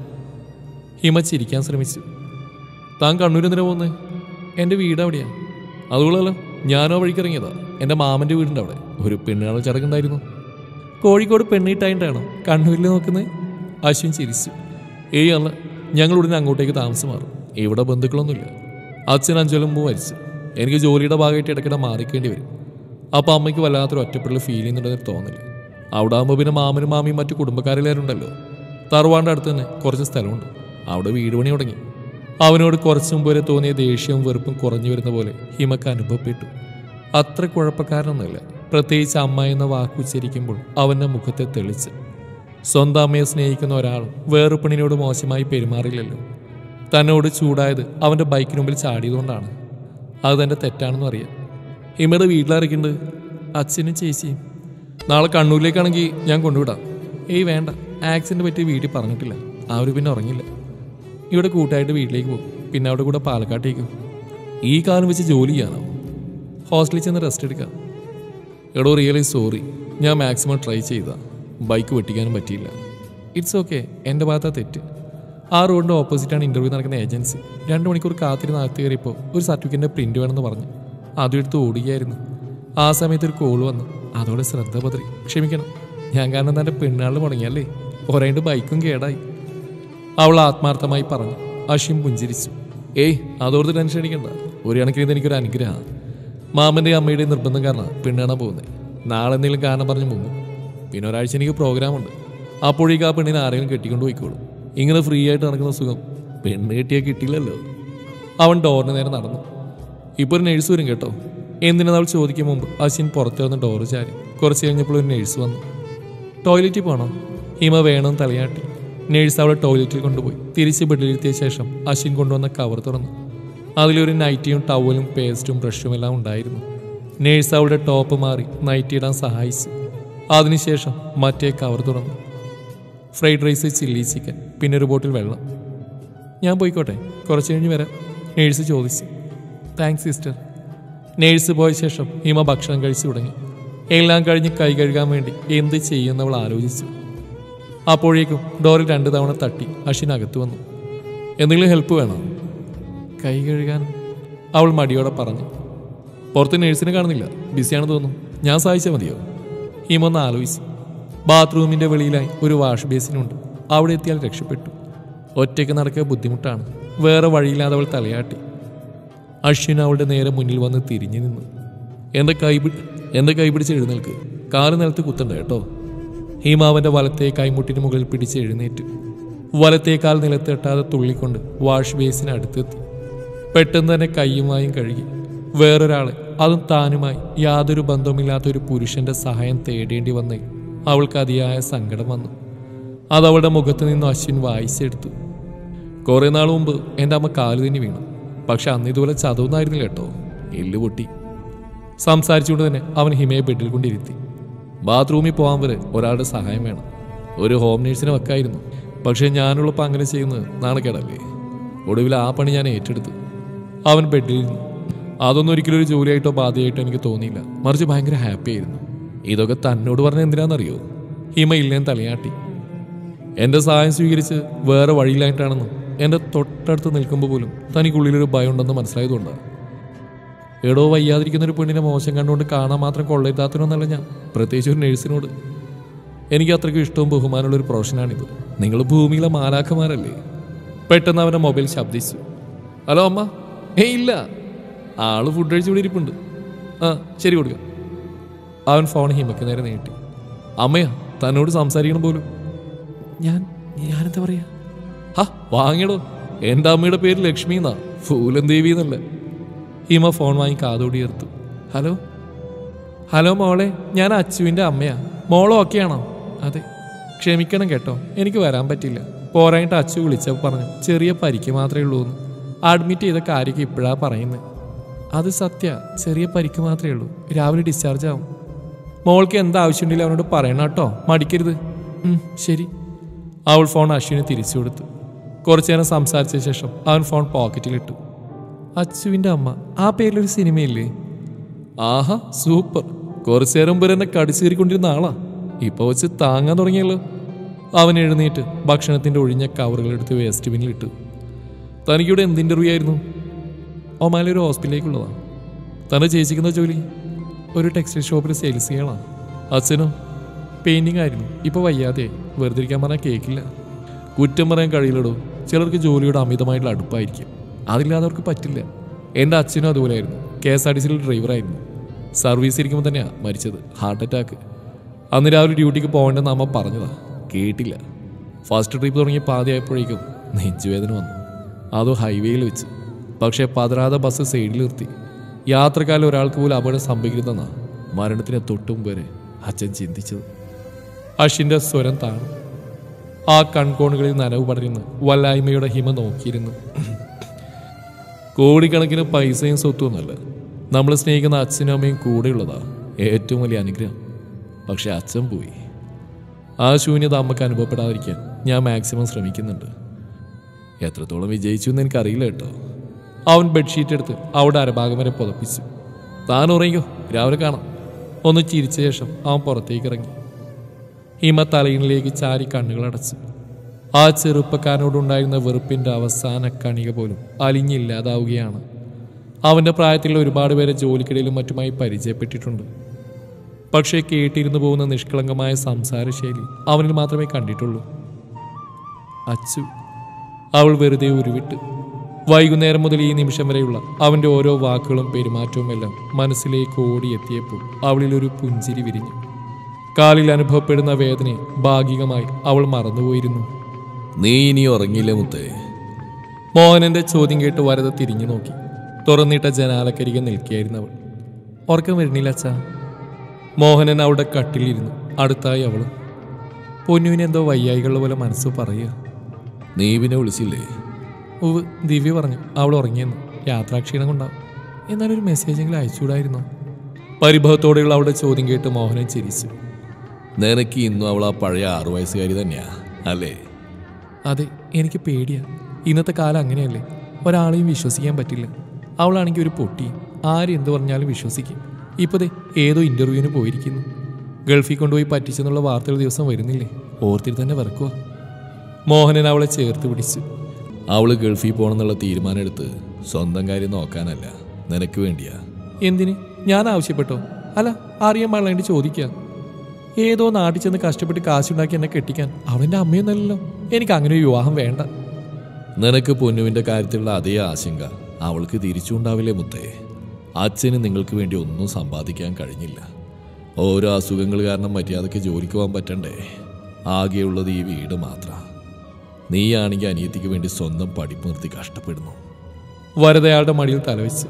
ഹിമ ചിരിക്കാൻ ശ്രമിച്ചു താൻ കണ്ണൂർ എന്തിനാ പോകുന്നത് എൻ്റെ വീട് അവിടെയാ അതുകൊള്ളല്ലോ ഞാനോ വഴിക്കിറങ്ങിയതാ എൻ്റെ മാമൻ്റെ വീടിൻ്റെ അവിടെ ഒരു പെണ്ണുകാണൽ ചടങ്ങുണ്ടായിരുന്നു കോഴിക്കോട് പെണ്ണിട്ടായിട്ടാണോ കണ്ണൂരിൽ നോക്കുന്നത് അശ്വിൻ ചിരിച്ചു ഏയ് അല്ല ഞങ്ങൾ ഉടനെ അങ്ങോട്ടേക്ക് താമസം മാറും ഇവിടെ ബന്ധുക്കളൊന്നുമില്ല അച്ഛൻ അഞ്ചലും മരിച്ചു എനിക്ക് ജോലിയുടെ ഭാഗമായിട്ട് ഇടയ്ക്കിടെ മാറിക്കേണ്ടി വരും അപ്പോൾ അമ്മയ്ക്ക് വല്ലാത്തൊരു ഒറ്റപ്പെടൽ ഫീൽ ചെയ്യുന്നുണ്ടെന്ന് തോന്നില്ല അവിടെ ആകുമ്പോൾ പിന്നെ മാമനും മാമിയും മറ്റു കുടുംബക്കാരെല്ലാവരും ഉണ്ടല്ലോ തറവാടിൻ്റെ അടുത്ത് തന്നെ കുറച്ച് സ്ഥലമുണ്ട് അവിടെ വീട് പണി തുടങ്ങി അവനോട് കുറച്ചു മുമ്പ് വരെ തോന്നിയ ദേഷ്യവും വെറുപ്പും കുറഞ്ഞു വരുന്ന പോലെ ഹിമക്ക് അനുഭവപ്പെട്ടു അത്ര കുഴപ്പക്കാരനൊന്നുമില്ല പ്രത്യേകിച്ച് അമ്മ എന്ന വാക്ക് ഉച്ചരിക്കുമ്പോൾ അവൻ്റെ മുഖത്തെ തെളിച്ച് സ്വന്തം അമ്മയെ സ്നേഹിക്കുന്ന ഒരാൾ വേറൊരു പെണ്ണിനോട് മോശമായി പെരുമാറില്ലല്ലോ തന്നോട് ചൂടായത് അവൻ്റെ ബൈക്കിന് മുമ്പിൽ ചാടിയതുകൊണ്ടാണ് അത് തൻ്റെ തെറ്റാണെന്നും അറിയാം ഹിമയുടെ വീട്ടിലിറക്കുന്നുണ്ട് അച്ഛനും ചേച്ചിയും നാളെ കണ്ണൂരിലേക്കാണെങ്കിൽ ഞാൻ കൊണ്ടുവിടാം ഏയ് വേണ്ട ആക്സിഡൻറ്റ് പറ്റി വീട്ടിൽ പറഞ്ഞിട്ടില്ല അവർ പിന്നെ ഉറങ്ങില്ല ഇവിടെ കൂട്ടായിട്ട് വീട്ടിലേക്ക് പോകും പിന്നെ അവിടെ കൂടെ പാലക്കാട്ടേക്കും ഈ കാലം വെച്ച് ജോലി ചെയ്യാനോ ഹോസ്റ്റലിൽ ചെന്ന് റെസ്റ്റ് എടുക്കാം എടോ റിയലി സോറി ഞാൻ മാക്സിമം ട്രൈ ചെയ്താ ബൈക്ക് വെട്ടിക്കാനും പറ്റിയില്ല ഇറ്റ്സ് ഓക്കെ എൻ്റെ ഭാഗത്താ തെറ്റ് ആ റോഡിൻ്റെ ഓപ്പോസിറ്റാണ് ഇൻ്റർവ്യൂ നടക്കുന്ന ഏജൻസി രണ്ട് മണിക്കൂർ കാത്തിരുന്ന് അകത്ത് കയറിയപ്പോൾ ഒരു സർട്ടിഫിക്കറ്റിൻ്റെ പ്രിൻ്റ് വേണമെന്ന് പറഞ്ഞു അതും എടുത്ത് ഓടുകയായിരുന്നു ആ സമയത്ത് ഒരു കോൾ വന്നു അതോടെ ശ്രദ്ധ പതറി ക്ഷമിക്കണം ഞാൻ കാരണം തൻ്റെ പെണ്ണാളിൽ മുടങ്ങിയല്ലേ ഒരേണ്ട് ബൈക്കും കേടായി അവൾ ആത്മാർത്ഥമായി പറഞ്ഞു അഷിം പുഞ്ചിരിച്ചു ഏയ് അതോർത്ത് ടെൻഷൻ അടിക്കണ്ട ഒരു കണക്കിന് ഇത് എനിക്കൊരു അനുഗ്രഹമാണ് മാമൻ്റെ അമ്മയുടെ നിർബന്ധം കാരണം പെണ്ണാണാൻ പോകുന്നത് നാളെ എന്തെങ്കിലും കാരണം പറഞ്ഞ് മുങ്ങും പിന്നെ ഒരാഴ്ച എനിക്ക് പ്രോഗ്രാമുണ്ട് അപ്പോഴേക്ക് ആ പെണ്ണിനെ ആരെങ്കിലും കെട്ടിക്കൊണ്ട് പോയിക്കോളും ഇങ്ങനെ ഫ്രീ ആയിട്ട് നടക്കുന്ന സുഖം പെണ്ണ് കെട്ടിയാൽ കിട്ടില്ലല്ലോ അവൻ ഡോറിന് നേരെ നടന്നു ഇപ്പോൾ ഒരു നേഴ്സ് വരും കേട്ടോ എന്തിനാ അവൾ ചോദിക്കും മുമ്പ് അശ്വിൻ പുറത്ത് വന്ന് ഡോറ് ചാരി കുറച്ച് കഴിഞ്ഞപ്പോൾ ഒരു നേഴ്സ് വന്നു ടോയ്ലറ്റിൽ പോകണോ ഹിമ വേണം തലയാട്ടി നേഴ്സ് അവളെ ടോയ്ലറ്റിൽ കൊണ്ടുപോയി തിരിച്ച് ബെഡിലെത്തിയ ശേഷം അശ്വിൻ കൊണ്ടുവന്ന കവർ തുറന്നു അതിലൊരു നൈറ്റിയും ടവലും പേസ്റ്റും ബ്രഷും എല്ലാം ഉണ്ടായിരുന്നു നേഴ്സ് അവളുടെ ടോപ്പ് മാറി നൈറ്റി ഇടാൻ സഹായിച്ചു അതിനുശേഷം മറ്റേ കവർ തുറന്നു ഫ്രൈഡ് റൈസ് ചില്ലി ചിക്കൻ പിന്നെ ഒരു ബോട്ടിൽ വെള്ളം ഞാൻ പോയിക്കോട്ടെ കുറച്ച് കഴിഞ്ഞ് വരാം നേഴ്സ് ചോദിച്ചു താങ്ക്സ് സിസ്റ്റർ നേഴ്സ് പോയ ശേഷം ഹിമ ഭക്ഷണം കഴിച്ചു തുടങ്ങി എല്ലാം കഴിഞ്ഞ് കൈ കഴുകാൻ വേണ്ടി എന്ത് ചെയ്യുന്നവൾ ആലോചിച്ചു അപ്പോഴേക്കും ഡോറിൽ രണ്ട് തവണ തട്ടി അഷിൻ അകത്ത് വന്നു എന്തെങ്കിലും ഹെൽപ്പ് വേണോ കൈ കഴുകാൻ അവൾ മടിയോടെ പറഞ്ഞു പുറത്ത് നേഴ്സിനെ കാണുന്നില്ല ബിസിയാണെന്ന് തോന്നുന്നു ഞാൻ സഹായിച്ചാൽ മതിയോ ഹിമ ഒന്ന് ആലോചിച്ചു ബാത്റൂമിന്റെ വെളിയിലായി ഒരു വാഷ് ബേസിനുണ്ട് അവിടെ എത്തിയാൽ രക്ഷപ്പെട്ടു ഒറ്റയ്ക്ക് നടക്കുക ബുദ്ധിമുട്ടാണ് വേറെ വഴിയില്ലാതെ അവൾ തലയാട്ടി അശ്വിൻ അവളുടെ നേരെ മുന്നിൽ വന്ന് തിരിഞ്ഞു നിന്നു എൻ്റെ കൈ പി- എൻ്റെ കൈ പിടിച്ച് എഴുന്നേൽക്ക് കാല് നിലത്ത് കുത്തണ്ട കേട്ടോ ഹീമാവന്റെ വലത്തെ കൈമുട്ടിന് മുകളിൽ പിടിച്ച് എഴുന്നേറ്റു വലത്തെ കാൽ നിലത്തെട്ടാതെ തുള്ളിക്കൊണ്ട് വാഷ് ബേസിന് അടുത്തെത്തി പെട്ടെന്ന് തന്നെ കൈയുമായും കഴുകി വേറൊരാളെ അതും താനുമായി യാതൊരു ബന്ധവുമില്ലാത്ത ഒരു പുരുഷന്റെ സഹായം തേടേണ്ടി വന്നേ അവൾക്ക് അതിയായ സങ്കടം വന്നു അതവളുടെ മുഖത്ത് നിന്ന് അശ്വിൻ വായിച്ചെടുത്തു കുറെ നാൾ മുമ്പ് എൻ്റെ അമ്മ കാല് തന്നെ വീണു പക്ഷെ അന്ന് ഇതുപോലെ ചതവെന്നായിരുന്നില്ല കേട്ടോ എല്ല് പൊട്ടി സംസാരിച്ചുകൊണ്ട് തന്നെ അവൻ ഹിമയെ ബെഡിൽ കൊണ്ടിരുത്തി ബാത്റൂമിൽ പോകാൻ വരെ ഒരാളുടെ സഹായം വേണം ഒരു ഹോം നേഴ്സിനെ വെക്കായിരുന്നു പക്ഷേ ഞാനുള്ളപ്പോൾ അങ്ങനെ ചെയ്യുന്നത് നാണക്കേടല്ലേ ഒടുവിൽ ആ പണി ഞാൻ ഏറ്റെടുത്തു അവൻ ബെഡിൽ ഇരുന്നു അതൊന്നും ഒരിക്കലും ഒരു ജോലിയായിട്ടോ ബാധയായിട്ടോ എനിക്ക് തോന്നിയില്ല മറിച്ച് ഭയങ്കര ഹാപ്പി ആയിരുന്നു ഇതൊക്കെ തന്നോട് പറഞ്ഞ എന്തിനാണെന്നറിയോ ഹിമ ഇല്ലേന്ന് തലയാട്ടി എന്റെ സഹായം സ്വീകരിച്ച് വേറെ വഴിയിലായിട്ടാണെന്നും എന്റെ തൊട്ടടുത്ത് നിൽക്കുമ്പോൾ പോലും തനിക്കുള്ളിലൊരു ഭയം ഉണ്ടെന്ന് മനസ്സിലായതുകൊണ്ടാണ് എടോ വയ്യാതിരിക്കുന്ന ഒരു പെണ്ണിനെ മോശം കണ്ടുകൊണ്ട് കാണാൻ മാത്രം കൊള്ളരുതാത്തനൊന്നല്ല ഞാൻ പ്രത്യേകിച്ച് ഒരു നഴ്സിനോട് എനിക്ക് അത്രയ്ക്കും ഇഷ്ടവും ബഹുമാനമുള്ള ഒരു പ്രൊഫഷനാണിത് നിങ്ങൾ ഭൂമിയിലെ മാലാഖമാരല്ലേ പെട്ടെന്ന് അവൻ്റെ മൊബൈൽ ശബ്ദിച്ചു ഹലോ അമ്മ ഏയ് ഇല്ല ആള് ഫുഡ് കഴിച്ചുകൂടി ഇരിപ്പുണ്ട് ആ ശരി കൊടുക്കാം അവൻ ഫോൺ ഹിമയ്ക്ക് നേരെ നീട്ടി അമ്മയാ തന്നോട് സംസാരിക്കണം പോലും ഞാൻ ഞാനെന്താ പറയാ ഹാ വാങ്ങിയടോ എൻ്റെ അമ്മയുടെ പേര് ലക്ഷ്മി എന്നാ ഫൂലൻ ദേവി എന്നല്ല ഹിമ ഫോൺ വാങ്ങി കാതോടി ചേർത്തു ഹലോ ഹലോ മോളെ ഞാൻ അച്ചുവിൻ്റെ അമ്മയാ മോളോ ഓക്കെയാണോ അതെ ക്ഷമിക്കണം കേട്ടോ എനിക്ക് വരാൻ പറ്റില്ല പോരായിട്ട് അച്ചു വിളിച്ചപ്പോൾ പറഞ്ഞു ചെറിയ പരിക്ക് മാത്രമേ ഉള്ളൂ എന്ന് അഡ്മിറ്റ് ചെയ്ത കാര്യമൊക്കെ ഇപ്പോഴാ പറയുന്നത് അത് സത്യ ചെറിയ പരിക്ക് മാത്രമേ ഉള്ളൂ രാവിലെ ഡിസ്ചാർജ് ആവും മോൾക്ക് എന്താ ആവശ്യമുണ്ടെങ്കിലും അവനോട് പറയണം കേട്ടോ മടിക്കരുത് ഉം, ശരി അവൾ ഫോൺ അശ്വിന് തിരിച്ചു കൊടുത്തു കുറച്ചു നേരം സംസാരിച്ച ശേഷം അവൻ ഫോൺ പോക്കറ്റിലിട്ടു അച്ചുവിൻ്റെ അമ്മ ആ പേരിലൊരു സിനിമയില്ലേ ആഹാ സൂപ്പർ കുറച്ചു നേരം മുമ്പ് എന്നെ കടിച്ചേറിക്കൊണ്ടിരുന്ന ആളാ ഇപ്പൊ വെച്ച് താങ്ങാൻ തുടങ്ങിയല്ലോ അവൻ എഴുന്നേറ്റ് ഭക്ഷണത്തിന്റെ ഒഴിഞ്ഞ കവറുകൾ എടുത്ത് വേസ്റ്റ് ബിന്നിലിട്ടു തനിക്കിവിടെ എന്ത് ഇന്റർവ്യൂ ആയിരുന്നു ഒമാലെ ഒരു ഹോസ്പിറ്റലിലേക്കുള്ളതാ തന്റെ ചേച്ചിക്കുന്ന ജോലി ഒരു ടെക്സ്റ്റൈൽ ഷോപ്പിൽ സെയിൽസ് ചെയ്യണം അച്ഛനോ പെയിന്റിംഗ് ആയിരുന്നു ഇപ്പൊ വയ്യാതെ വെറുതെ ഇരിക്കാൻ പറഞ്ഞാൽ കേൾക്കില്ല കുറ്റം പറയാൻ കഴിയില്ലടോ ചിലർക്ക് ജോലിയുടെ അമിതമായിട്ടുള്ള അടുപ്പായിരിക്കും അതില്ലാതെ അവർക്ക് പറ്റില്ല എൻ്റെ അച്ഛനും അതുപോലെയായിരുന്നു കെ എസ് ആർ ടി സിയിൽ ഡ്രൈവറായിരുന്നു സർവീസ് ഇരിക്കുമ്പോൾ തന്നെയാണ് മരിച്ചത് ഹാർട്ട് അറ്റാക്ക് അന്ന് രാവിലെ ഡ്യൂട്ടിക്ക് പോകേണ്ടെന്ന് അമ്മ പറഞ്ഞതാ കേട്ടില്ല ഫസ്റ്റ് ട്രിപ്പ് തുടങ്ങി പാതിയായപ്പോഴേക്കും നെഞ്ചുവേദന വന്നു അതോ ഹൈവേയിൽ വെച്ച് പക്ഷേ പതരാതെ ബസ് സൈഡിൽ നിർത്തി യാത്രക്കാലം ഒരാൾക്ക് പോലും അപകടം സംഭവിക്കരുതെന്നാ മരണത്തിന് തൊട്ടും വരെ അച്ഛൻ ചിന്തിച്ചത് അഷിന്റെ സ്വരം താണു ആ കൺകോണുകളിൽ നനവ് പടരുന്നു വല്ലായ്മയുടെ ഹിമ നോക്കിയിരുന്നു കോടിക്കണക്കിന് പൈസയും സ്വത്തുമൊന്നുമല്ല നമ്മൾ സ്നേഹിക്കുന്ന അച്ഛനും അമ്മയും കൂടെയുള്ളതാ ഏറ്റവും വലിയ അനുഗ്രഹം പക്ഷെ അച്ഛൻ പോയി ആ ശൂന്യത അമ്മക്ക് അനുഭവപ്പെടാതിരിക്കാൻ ഞാൻ മാക്സിമം ശ്രമിക്കുന്നുണ്ട് എത്രത്തോളം വിജയിച്ചു എന്ന് എനിക്കറിയില്ല കേട്ടോ അവൻ ബെഡ്ഷീറ്റ് എടുത്ത് അവിടെ അരഭാഗം വരെ പുതപ്പിച്ചു താൻ ഉറങ്ങിക്കോ രാവിലെ കാണാം ഒന്ന് ചിരിച്ച ശേഷം അവൻ പുറത്തേക്ക് ഇറങ്ങി ഹിമ തലയിണിലേക്ക് ചാരി കണ്ണുകളടച്ചു ആ ചെറുപ്പക്കാരനോടുണ്ടായിരുന്ന വെറുപ്പിന്റെ അവസാന കണിക പോലും അലിഞ്ഞില്ലാതാവുകയാണ് അവന്റെ പ്രായത്തിലുള്ള ഒരുപാട് പേരെ ജോലിക്കിടയിലും മറ്റുമായി പരിചയപ്പെട്ടിട്ടുണ്ട് പക്ഷേ കേട്ടിരുന്നു പോകുന്ന നിഷ്കളങ്കമായ സംസാര ശൈലി അവനിൽ മാത്രമേ കണ്ടിട്ടുള്ളൂ അച്ചു അവൾ വെറുതെ ഉരുവിട്ട് വൈകുന്നേരം മുതൽ ഈ നിമിഷം വരെയുള്ള അവന്റെ ഓരോ വാക്കുകളും പെരുമാറ്റവും എല്ലാം മനസ്സിലേക്ക് ഓടിയെത്തിയപ്പോൾ അവളിൽ ഒരു പുഞ്ചിരി വിരിഞ്ഞു കാലിൽ അനുഭവപ്പെടുന്ന വേദനയെ ഭാഗികമായി അവൾ മറന്നുപോയിരുന്നു നീ ഇനി ഉറങ്ങിയില്ല മുത്തേ മോഹനന്റെ ചോദ്യം കേട്ട് വരത തിരിഞ്ഞു നോക്കി തുറന്നിട്ട ജനാലക്കരികെ നിൽക്കുകയായിരുന്നു അവൾ ഉറക്കം വരുന്നില്ല അച്ഛാ മോഹനൻ അവിടെ കട്ടിലിരുന്നു അടുത്തായി അവളും പൊന്നുവിന് എന്തോ വയ്യായികളുടെ പോലെ മനസ്സ് പറയുക നീ പിന്നെ വിളിച്ചില്ലേ ഉവ് ദിവ്യ പറഞ്ഞു അവൾ ഉറങ്ങിയെന്ന് യാത്രാക്ഷീണം കൊണ്ടാവും എന്നാലൊരു മെസ്സേജെങ്കിലും അയച്ചുകൂടായിരുന്നോ പരിഭവത്തോടെയുള്ള അവളുടെ ചോദ്യം കേട്ട് മോഹനൻ ചിരിച്ചു നിനക്ക് ഇന്നും അവൾ ആ പഴയ ആറു വയസ്സുകാരി തന്നെയാ അല്ലേ അതെ എനിക്ക് പേടിയാ ഇന്നത്തെ കാലം അങ്ങനെയല്ലേ ഒരാളെയും വിശ്വസിക്കാൻ പറ്റില്ല അവളാണെങ്കിൽ ഒരു പൊട്ടി ആര് എന്ത് പറഞ്ഞാലും വിശ്വസിക്കും ഇപ്പൊ ദേ ഏതോ ഇന്റർവ്യൂവിന് പോയിരിക്കുന്നു ഗൾഫിൽ കൊണ്ടുപോയി പറ്റിച്ചെന്നുള്ള വാർത്തകൾ ദിവസം വരുന്നില്ലേ ഓർത്തിട്ട് തന്നെ വെറുക്കുക മോഹനൻ അവളെ ചേർത്ത് പിടിച്ചു അവള് ഗൾഫിൽ പോകണമെന്നുള്ള തീരുമാനം എടുത്ത് സ്വന്തം കാര്യം നോക്കാനല്ല നിനക്ക് വേണ്ടിയാ എന്തിന് ഞാൻ ആവശ്യപ്പെട്ടോ അല്ല അറിയാൻ പാടില്ലാണ്ട് ചോദിക്കുക ഏതോ നാട്ടിൽ ചെന്ന് കഷ്ടപ്പെട്ട് കാശുണ്ടാക്കി എന്നെ കെട്ടിക്കാൻ അവളെന്റെ അമ്മയൊന്നല്ലല്ലോ എനിക്ക് അങ്ങനെ ഒരു വിവാഹം വേണ്ട നിനക്ക് പൊന്നുവിന്റെ കാര്യത്തിലുള്ള അതേ ആശങ്ക അവൾക്ക് തിരിച്ചുണ്ടാവില്ലേ മുത്തേ അച്ഛന് നിങ്ങൾക്ക് വേണ്ടി ഒന്നും സമ്പാദിക്കാൻ കഴിഞ്ഞില്ല ഓരോ അസുഖങ്ങൾ കാരണം മര്യാദയ്ക്ക് ജോലിക്ക് പോകാൻ പറ്റണ്ടേ ആകെയുള്ളത് ഈ വീട് മാത്രം നീയാണെങ്കിൽ അനിയത്തിക്ക് വേണ്ടി സ്വന്തം പഠിപ്പ് നിർത്തി കഷ്ടപ്പെടുന്നു വരതയാളുടെ മടിയിൽ തലവെച്ച്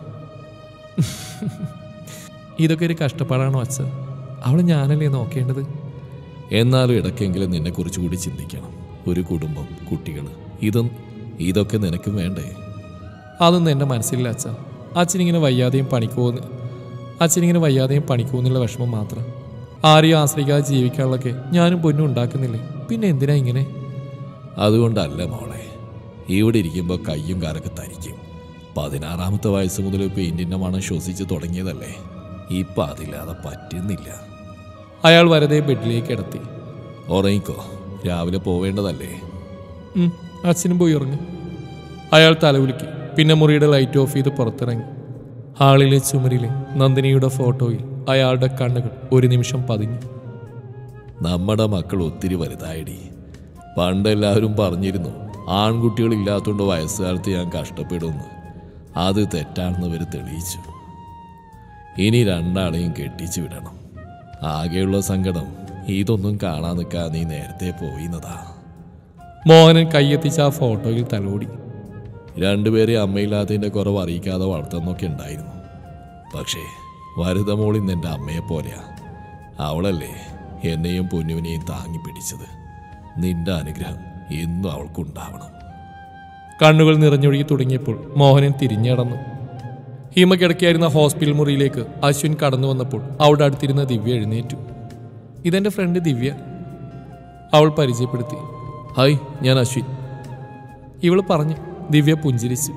ഇതൊക്കെ ഒരു കഷ്ടപ്പാടാണോ അച്ഛ അവളെ ഞാനല്ലേ നോക്കേണ്ടത് എന്നാലും ഇടയ്ക്കെങ്കിലും നിന്നെക്കുറിച്ച് കൂടി ചിന്തിക്കണം ഒരു കുടുംബം കുട്ടികൾ ഇതും ഇതൊക്കെ നിനക്കും വേണ്ടേ അതൊന്നും എൻ്റെ മനസ്സിലില്ല അച്ഛ അച്ഛനിങ്ങനെ വയ്യാതെയും പണിക്ക് പോകുന്ന അച്ഛനിങ്ങനെ വയ്യാതെയും പണിക്ക് പോകുന്നുള്ള വിഷമം മാത്രം ആരെയും ആശ്രയിക്കാതെ ജീവിക്കാനുള്ളൊക്കെ ഞാനും പൊന്നും ഉണ്ടാക്കുന്നില്ലേ പിന്നെ എന്തിനാ ഇങ്ങനെ അതുകൊണ്ടല്ല മോളെ ഇവിടെ ഇരിക്കുമ്പോൾ കയ്യും കാലൊക്കെ തരിക്കും പതിനാറാമത്തെ വയസ്സ് മുതൽ പെയിന്റിന്റെ മണം ശ്വസിച്ച് തുടങ്ങിയതല്ലേ ഇപ്പം അതില്ലാതെ പറ്റുന്നില്ല അയാൾ വരതെ ബെഡിലേക്ക് കിടത്തി ഉറങ്ങിക്കോ രാവിലെ പോവേണ്ടതല്ലേ ഉം, അച്ഛനും പോയി ഉറങ്ങി അയാൾ തലകുലുക്കി പിന്നെ മുറിയുടെ ലൈറ്റ് ഓഫ് ചെയ്ത് പുറത്തിറങ്ങി ഹാളിലെ ചുമരിലെ നന്ദിനിയുടെ ഫോട്ടോയിൽ അയാളുടെ കണ്ണുകൾ ഒരു നിമിഷം പതിഞ്ഞു നമ്മുടെ മക്കൾ ഒത്തിരി വലുതായിടി പണ്ടെല്ലാവരും പറഞ്ഞിരുന്നു ആൺകുട്ടികൾ ഇല്ലാത്തതുകൊണ്ട് വയസ്സുകാലത്ത് ഞാൻ കഷ്ടപ്പെടുന്നു അത് തെറ്റാണെന്ന് ഇവർ തെളിയിച്ചു ഇനി രണ്ടാളെയും കെട്ടിച്ചു വിടണം ആകെയുള്ള സങ്കടം ഇതൊന്നും കാണാൻ നിൽക്കാൻ നീ നേരത്തെ പോയിന്നതാ മോഹനൻ കൈയെത്തിച്ച ആ ഫോട്ടോയിൽ തലോടി രണ്ടുപേരെ അമ്മയില്ലാത്തതിൻ്റെ കുറവ് അറിയിക്കാതെ വളർത്തുന്നൊക്കെ ഉണ്ടായിരുന്നു പക്ഷേ വലുതമോൾ ഇന്ന് എൻ്റെ അമ്മയെ പോലെയാ അവളല്ലേ എന്നെയും പൊന്നുവിനെയും താങ്ങി പിടിച്ചത് നിന്റെ അനുഗ്രഹം എന്നും അവൾക്കുണ്ടാവണം കണ്ണുകൾ നിറഞ്ഞൊഴുകി തുടങ്ങിയപ്പോൾ മോഹനൻ തിരിഞ്ഞടന്നു ഹിമ കിടക്കിയായിരുന്ന ഹോസ്പിറ്റൽ മുറിയിലേക്ക് അശ്വിൻ കടന്നു വന്നപ്പോൾ അവിടെ അടുത്തിരുന്ന ദിവ്യ എഴുന്നേറ്റു ഇതെന്റെ ഫ്രണ്ട് ദിവ്യ അവൾ പരിചയപ്പെടുത്തി ഹായ് ഞാൻ അശ്വിൻ ഇവൾ പറഞ്ഞു ദിവ്യ പുഞ്ചിരിച്ചു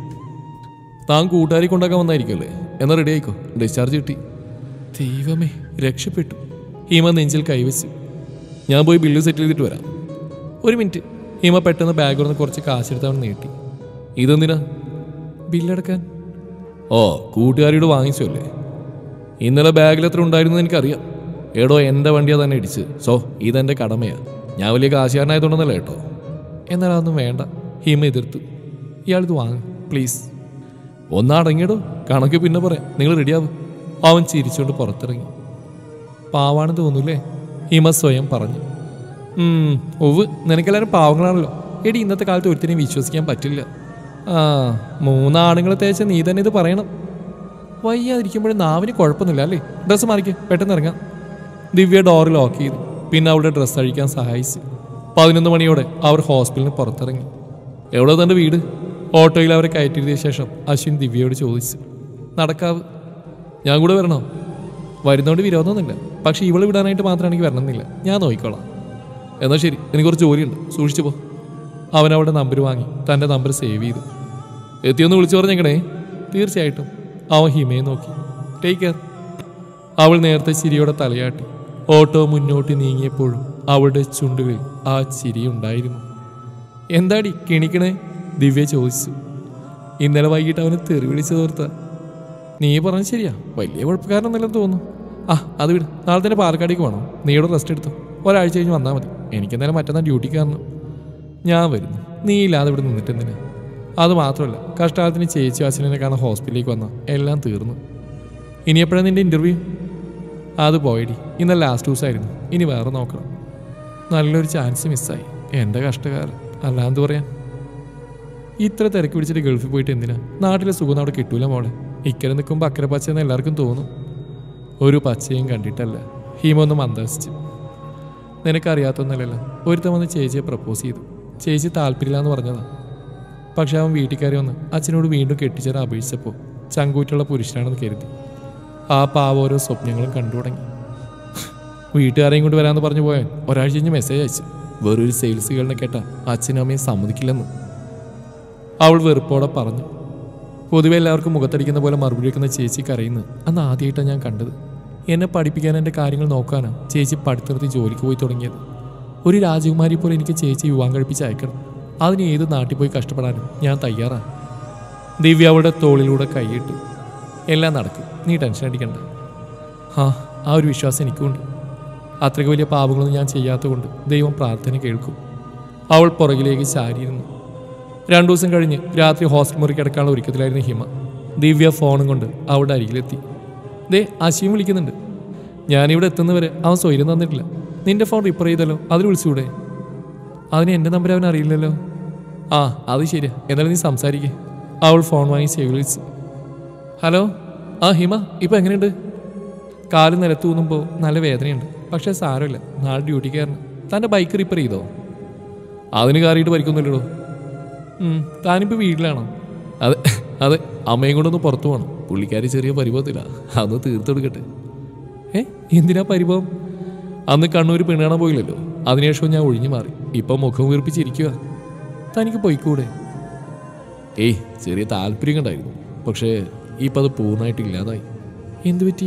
താൻ കൂട്ടുകാരി കൊണ്ടാക്കാൻ വന്നായിരിക്കുമല്ലേ എന്നാൽ റെഡി ആയിക്കോ ഡിസ്ചാർജ് കിട്ടി ദൈവമേ രക്ഷപ്പെട്ടു ഹിമ നെഞ്ചിൽ കൈവച്ചു ഞാൻ പോയി ബില്ല് സെറ്റിൽ ചെയ്തിട്ട് വരാം ഒരു മിനിറ്റ് ഹിമ പെട്ടെന്ന് ബാഗ് തുറന്ന് കുറച്ച് കാശെടുത്ത് അവൻ നീട്ടി ഇതെന്തിനാ ബില്ലടക്കാൻ ഓ കൂട്ടുകാരിയോട് വാങ്ങിച്ചല്ലേ ഇന്നലെ ബാഗിൽ എത്ര ഉണ്ടായിരുന്നു എനിക്കറിയാം എടോ എൻ്റെ വണ്ടിയാ തന്നെ ഇടിച്ച് സോ ഇതെൻ്റെ കടമയാ ഞാൻ വലിയ കാശുകാരനായതുകൊണ്ടെന്നല്ല കേട്ടോ എന്നാൽ അതൊന്നും വേണ്ട ഹിമ എതിർത്തു ഇയാളിത് വാങ്ങും പ്ലീസ് ഒന്നടങ്ങിയടോ കണക്ക് പിന്നെ പറയാം നിങ്ങൾ റെഡിയാവും അവൻ ചിരിച്ചുകൊണ്ട് പുറത്തിറങ്ങി പാവാണെന്ന് തോന്നൂലേ ഹിമ സ്വയം പറഞ്ഞു ഉം, ഒവ് നിനക്കെല്ലാവരും പാവങ്ങളാണല്ലോ എടി ഇന്നത്തെ കാലത്ത് ഒരുത്തിനെയും വിശ്വസിക്കാൻ പറ്റില്ല ആ മൂന്നാണുങ്ങളെ തേച്ച നീ തന്നെ ഇത് പറയണം വയ്യാതിരിക്കുമ്പോഴും നാവിന് കുഴപ്പമൊന്നുമില്ല അല്ലേ ഡ്രസ്സ് മാറിക്ക് പെട്ടെന്ന് ഇറങ്ങാം ദിവ്യ ഡോർ ലോക്ക് ചെയ്തു പിന്നെ അവളുടെ ഡ്രസ്സ് അഴിക്കാൻ സഹായിച്ചു പതിനൊന്ന് മണിയോടെ അവർ ഹോസ്പിറ്റലിന് പുറത്തിറങ്ങി എവിടെ തൻ്റെ വീട് ഓട്ടോയിൽ അവരെ കയറ്റിയിരുത്തിയ ശേഷം അശ്വിൻ ദിവ്യയോട് ചോദിച്ചു നടക്കാവ് ഞാൻ കൂടെ വരണോ വരുന്നോണ്ട് വിരോധമൊന്നുമില്ല പക്ഷെ ഇവള് വിടാനായിട്ട് മാത്രം എനിക്ക് വരണമെന്നില്ല ഞാൻ നോക്കിക്കോളാം എന്നാൽ ശരി എനിക്ക് കുറച്ച് ജോലിയുണ്ട് സൂക്ഷിച്ചു പോ അവൻ അവിടെ നമ്പർ വാങ്ങി തൻ്റെ നമ്പർ സേവ് ചെയ്തു എത്തിയൊന്ന് വിളിച്ചു പറഞ്ഞേക്കണേ തീർച്ചയായിട്ടും അവൻ ഹിമയെ നോക്കി ടേക്ക് കെയർ അവൾ നേരത്തെ ചിരിയോടെ തലയാട്ടി ഓട്ടോ മുന്നോട്ട് നീങ്ങിയപ്പോഴും അവളുടെ ചുണ്ടുകളിൽ ആ ചിരി ഉണ്ടായിരുന്നു എന്താടി കിണിക്കണേ ദിവ്യ ചോദിച്ചു ഇന്നലെ വൈകിട്ട് അവന് തെറി വിളിച്ചു തോർത്ത നീ പറഞ്ഞത് ശരിയാ വലിയ കുഴപ്പക്കാരനൊന്നുമില്ലെന്ന് തോന്നുന്നു ആ അത് വിട് നാളെ തന്നെ പാലക്കാടേക്ക് വേണം നീയുടെ റെസ്റ്റ് എടുത്തോ ഒരാഴ്ച കഴിഞ്ഞ് വന്നാൽ മതി എനിക്ക് എന്തായാലും മറ്റന്നാൾ ഡ്യൂട്ടിക്ക് കാരണം ഞാൻ വരുന്നു നീ ഇല്ലാതെ ഇവിടെ നിന്നിട്ട് എന്തിനാ അത് മാത്രമല്ല കഷ്ടാലത്തിന് ചേച്ചി അച്ഛനെ കാണാൻ ഹോസ്പിറ്റലിലേക്ക് വന്ന എല്ലാം തീർന്നു ഇനി എപ്പോഴാണ് നിന്റെ ഇൻ്റർവ്യൂ അത് പോയടി ഇന്നലെ ലാസ്റ്റ് ദിവസമായിരുന്നു ഇനി വേറെ നോക്കണം നല്ലൊരു ചാൻസ് മിസ്സായി എൻ്റെ കഷ്ടകാലം അല്ലാന്ത് പറയാൻ ഇത്ര തിരക്ക് പിടിച്ചിട്ട് ഗൾഫിൽ പോയിട്ട് എന്തിനാ നാട്ടിലെ സുഖം അവിടെ കിട്ടൂല മോളെ ഇക്കരെ നിൽക്കുമ്പോൾ അക്കരെ പച്ചയെന്ന് എല്ലാവർക്കും തോന്നും ഒരു പച്ചയും കണ്ടിട്ടല്ല ഹീമൊന്ന് മന്ദസിച്ചു നിനക്കറിയാത്തൊന്നല്ലല്ലോ ഒരുത്തൻ വന്ന് ചേച്ചിയെ പ്രപ്പോസ് ചെയ്തു ചേച്ചി താല്പര്യമില്ല എന്ന് പറഞ്ഞതാ പക്ഷെ അവൻ വീട്ടിൽ കയറി വന്ന് അച്ഛനോട് വീണ്ടും കെട്ടിച്ചേരാൻ അപേക്ഷിച്ചപ്പോൾ ചങ്കൂറ്റുള്ള പുരുഷനാണെന്ന് കരുതി ആ പാവ ഓരോ സ്വപ്നങ്ങളും കണ്ടു തുടങ്ങി വീട്ടുകാരെയും കൊണ്ട് വരാമെന്ന് പറഞ്ഞു പോയാൽ ഒരാഴ്ച കഴിഞ്ഞ് മെസ്സേജ് അയച്ചു വേറൊരു സെയിൽസ് ഗേളിനെ കേട്ട അച്ഛനും അമ്മയും സമ്മതിക്കില്ലെന്ന് അവൾ വെറുപ്പോടെ പറഞ്ഞു പൊതുവെ എല്ലാവർക്കും മുഖത്തടിക്കുന്ന പോലെ മറുപടി വെക്കുന്ന ചേച്ചി കരയുന്നു അന്ന് ആദ്യമായിട്ടാണ് ഞാൻ കണ്ടത് എന്നെ പഠിപ്പിക്കാൻ എൻ്റെ കാര്യങ്ങൾ നോക്കാനാണ് ചേച്ചി പഠിത്തനിർത്തി ജോലിക്ക് പോയി തുടങ്ങിയത് ഒരു രാജകുമാരി പോലെ എനിക്ക് ചേച്ചി വിവാഹം കഴിപ്പിച്ച് അയക്കണം അതിന് ഏത് നാട്ടിൽ പോയി കഷ്ടപ്പെടാനും ഞാൻ തയ്യാറാണ് ദിവ്യ അവളുടെ തോളിലൂടെ കൈയിട്ടു എല്ലാം നടക്കും നീ ടെൻഷൻ അടിക്കണ്ട ആ ആ ഒരു വിശ്വാസം എനിക്കുണ്ട് അത്രയ്ക്ക് വലിയ പാപങ്ങളൊന്നും ഞാൻ ചെയ്യാത്തതുകൊണ്ട് ദൈവം പ്രാർത്ഥന കേൾക്കും അവൾ പുറകിലേക്ക് ചാരിയിരുന്നു രണ്ടു ദിവസം കഴിഞ്ഞ് രാത്രി ഹോസ്റ്റൽ മുറി കിടക്കാനുള്ള ഒരുക്കത്തിലായിരുന്നു ഹിമ ദിവ്യ ഫോണും കൊണ്ട് അവളുടെ അരികിലെത്തി ദേ അശിയും വിളിക്കുന്നുണ്ട് ഞാനിവിടെ എത്തുന്നവരെ അവൻ സ്വൈര്യം തന്നിട്ടില്ല നിന്റെ ഫോൺ റിപ്പയർ ചെയ്തല്ലോ അതിൽ വിളിച്ചുകൂടെ അതിന് എൻ്റെ നമ്പർ അവൻ അറിയില്ലല്ലോ ആ അത് ശരിയാ എന്നാലും നീ സംസാരിക്കേ അവൾ ഫോൺ വാങ്ങി ചെവി വിളിച്ചു ഹലോ ആ ഹിമ ഇപ്പം എങ്ങനെയുണ്ട് കാല് നിലത്ത് ഊന്നുമ്പോൾ നല്ല വേദനയുണ്ട് പക്ഷേ സാരമില്ല നാളെ ഡ്യൂട്ടിക്ക് കയറണം തൻ്റെ ബൈക്ക് റിപ്പയർ ചെയ്തോ അതിന് കയറിയിട്ട് പരിക്കൊന്നുമില്ലടോ ഉം, താനിപ്പോൾ വീട്ടിലാണോ അതെ അതെ അമ്മയും കൊണ്ടൊന്ന് പുറത്തു പോകണം പുള്ളിക്കാരി ചെറിയ പരിഭവത്തില്ല അന്ന് തീർത്തെടുക്കട്ടെ ഏ എന്തിനാ പരിഭവം അന്ന് കണ്ണൂർ പെണ്ണാണാൻ പോയില്ലല്ലോ അതിനുശേഷം ഞാൻ ഒഴിഞ്ഞു മാറി ഇപ്പം മുഖം വീർപ്പിച്ചിരിക്കുക തനിക്ക് പോയിക്കൂടെ ഏയ് ചെറിയ താല്പര്യം ഉണ്ടായിരുന്നു പക്ഷേ ഇപ്പം അത് പൂർണ്ണമായിട്ട് ഇല്ലാതായി എന്തു പറ്റി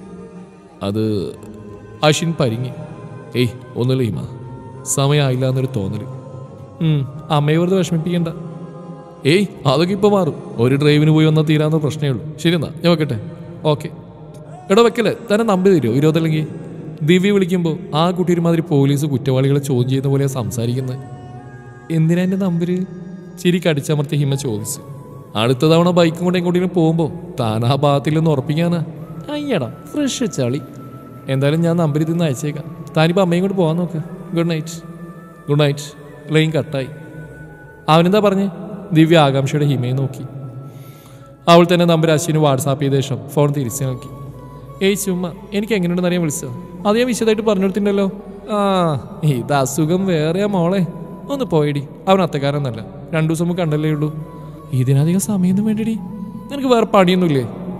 അത് അശ്വിൻ പരിങ്ങി ഏയ് ഒന്നുമില്ല ഹിമ സമയമായില്ല എന്നൊരു തോന്നൽ ഉം, അമ്മയെ വെറുതെ വിഷമിപ്പിക്കണ്ട ഏയ് അതൊക്കെ ഇപ്പോൾ മാറും ഒരു ഡ്രൈവിന് പോയി വന്നാൽ തീരാവുന്ന പ്രശ്നമേ ഉള്ളൂ ശരി എന്നാ ഞാൻ വെക്കട്ടെ ഓക്കെ എടോ വെക്കല്ലേ തന്നെ നമ്പർ തരുമോ ഇരുപതല്ലെങ്കിൽ ദിവ്യ വിളിക്കുമ്പോൾ ആ കുട്ടി ഒരുമാതിരി പോലീസ് കുറ്റവാളികളെ ചോദ്യം ചെയ്യുന്ന പോലെ സംസാരിക്കുന്നത് എന്തിനാ എൻ്റെ നമ്പർ ചിരി കടിച്ചമർത്തി ഹിമ ചോദിച്ചു അടുത്ത തവണ ബൈക്കും കൊണ്ട് എങ്ങോട്ടെങ്കിലും പോകുമ്പോൾ താൻ ആ ഭാഗത്തില്ലെന്ന് ഉറപ്പിക്കാനാ അയ്യടാ ഫ്രഷ് ചളി എന്തായാലും ഞാൻ നമ്പർ ഇതിന്ന് അയച്ചേക്കാം താനിപ്പോൾ അമ്മയും കൊണ്ട് പോകാൻ നോക്ക് good night good night line കട്ടായി അവനെന്താ പറഞ്ഞേ ദിവ്യ ആകാംക്ഷയുടെ ഹിമയെ നോക്കി അവൾ തന്നെ നമ്പർ അശ്വിന് വാട്സാപ്പ് ചെയ്ത ശേഷം ഫോൺ തിരിച്ചു നോക്കി ഏയ് ചുമ്മാ എനിക്ക് എങ്ങനെയുണ്ടെന്ന് അറിയാൻ വിളിച്ചോ അത് ഞാൻ വിശദമായിട്ട് പറഞ്ഞെടുത്തിട്ടുണ്ടല്ലോ ആ ഇത് അസുഖം വേറെയാ മോളെ ഒന്ന് പോയടി അവൻ അത്തക്കാരനല്ല രണ്ടു ദിവസം മുമ്പ് കണ്ടല്ലേ ഉള്ളൂ ഇതിനധികം സമയമൊന്നും വേണ്ടടി നിനക്ക് വേറെ പണിയൊന്നുമില്ലേ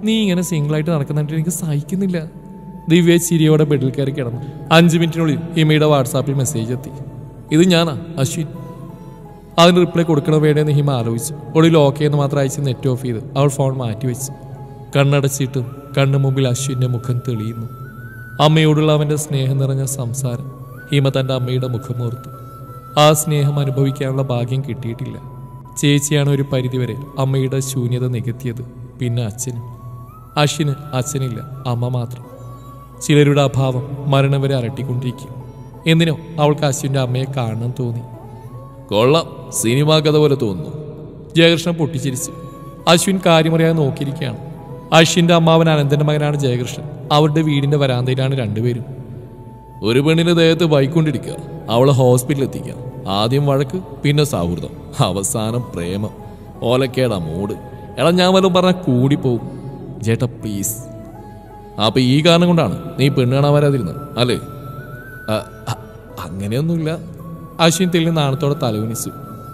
നീ ഇങ്ങനെ സിംഗിളായിട്ട് നടക്കുന്നിട്ട് എനിക്ക് സഹിക്കുന്നില്ല ദിവ്യ ചിരിയോടെ ബെഡിൽ കയറി കിടന്നു അഞ്ച് മിനിറ്റിനുള്ളിൽ ഹിമയുടെ വാട്സാപ്പിൽ മെസ്സേജ് എത്തി ഇത് ഞാനാ അശ്വിൻ അതിന് റിപ്ലൈ കൊടുക്കണോ വേണ്ടെന്ന് ഹിമ ആലോചിച്ചു ഒടുവിൽ ഓക്കെ എന്ന് മാത്രം അയച്ച് നെറ്റ് ഓഫ് ചെയ്ത് അവൾ ഫോൺ മാറ്റി വെച്ചു കണ്ണടച്ചിട്ടും കണ്ണു മുമ്പിൽ അശ്വിൻ്റെ മുഖം തെളിയുന്നു അമ്മയോടുള്ള അവൻ്റെ സ്നേഹം നിറഞ്ഞ സംസാരം ഹിമ തൻ്റെ അമ്മയുടെ മുഖമോർത്തു ആ സ്നേഹം അനുഭവിക്കാനുള്ള ഭാഗ്യം കിട്ടിയിട്ടില്ല ചേച്ചിയാണ് ഒരു പരിധിവരെ അമ്മയുടെ ശൂന്യത നികത്തിയത് പിന്നെ അച്ഛനും അശ്വിന് അച്ഛനില്ല അമ്മ മാത്രം ചിലരുടെ അഭാവം മരണം വരെ അലട്ടിക്കൊണ്ടിരിക്കും എന്തിനോ അവൾക്ക് അശ്വിൻ്റെ അമ്മയെ കാണാൻ തോന്നി കൊള്ളാം സിനിമാ കഥ പോലെ തോന്നുന്നു ജയകൃഷ്ണൻ പൊട്ടിച്ചിരിച്ചു അശ്വിൻ കാര്യമറിയാതെ നോക്കിയിരിക്കുകയാണ് അശ്വിന്റെ അമ്മാവൻ അനന്തന്റെ മകനാണ് ജയകൃഷ്ണൻ അവരുടെ വീടിന്റെ വരാന്തയിലാണ് രണ്ടുപേരും ഒരു പെണ്ണിന്റെ ദേഹത്ത് ബൈക്കൊണ്ടിരിക്കുക അവളെ ഹോസ്പിറ്റലിൽ എത്തിക്കുക ആദ്യം വഴക്ക് പിന്നെ സൗഹൃദം അവസാനം പ്രേമം ഓലക്കേടാ മൂട് എടാ ഞാൻ വല്ലതും പറഞ്ഞാൽ കൂടിപ്പോവും ചേട്ടാ പ്ലീസ് അപ്പൊ ഈ കാരണം കൊണ്ടാണ് നീ പെണ്ണ് കാണാൻ വരാതിരുന്നത് അല്ലേ അ, അ, അങ്ങനെയൊന്നുമില്ല അശ്വിൻ തെളിഞ്ഞ നാണത്തോടെ തലകുനിച്ചു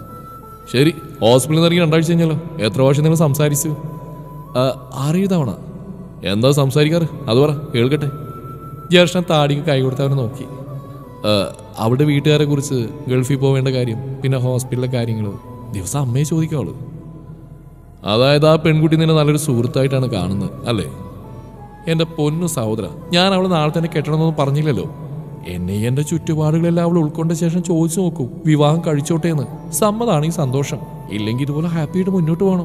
ശരി ഹോസ്പിറ്റലിൽ നിന്ന് ഇറങ്ങി രണ്ടാഴ്ച കഴിഞ്ഞല്ലോ എത്ര വർഷം നിങ്ങൾ സംസാരിച്ചു ആ, ആറേഴ് തവണ എന്താ സംസാരിക്കാറ് അത് പറ കേൾക്കട്ടെ ജയകൃഷ്ണൻ താടിക്ക് കൈ കൊടുത്തവനെ നോക്കി ആ, അവിടെ വീട്ടുകാരെ കുറിച്ച് ഗൾഫിൽ പോവേണ്ട കാര്യം പിന്നെ ഹോസ്പിറ്റലിലെ കാര്യങ്ങൾ ദിവസം അമ്മയെ ചോദിക്കാവുള്ളൂ അതായത് ആ പെൺകുട്ടി നിന്നെ നല്ലൊരു സുഹൃത്തായിട്ടാണ് കാണുന്നത് അല്ലേ എന്റെ പൊന്നു സഹോദര ഞാൻ അവളെ നാളെ തന്നെ കെട്ടണമെന്നൊന്നും പറഞ്ഞില്ലല്ലോ എന്നെ എന്റെ ചുറ്റുപാടുകളെല്ലാം അവൾ ഉൾക്കൊണ്ട ശേഷം ചോദിച്ചു നോക്കൂ വിവാഹം കഴിച്ചോട്ടെ എന്ന് സമ്മതാണെങ്കിൽ സന്തോഷം ഇല്ലെങ്കിൽ ഇതുപോലെ ഹാപ്പിയായിട്ട് മുന്നോട്ട് പോകണം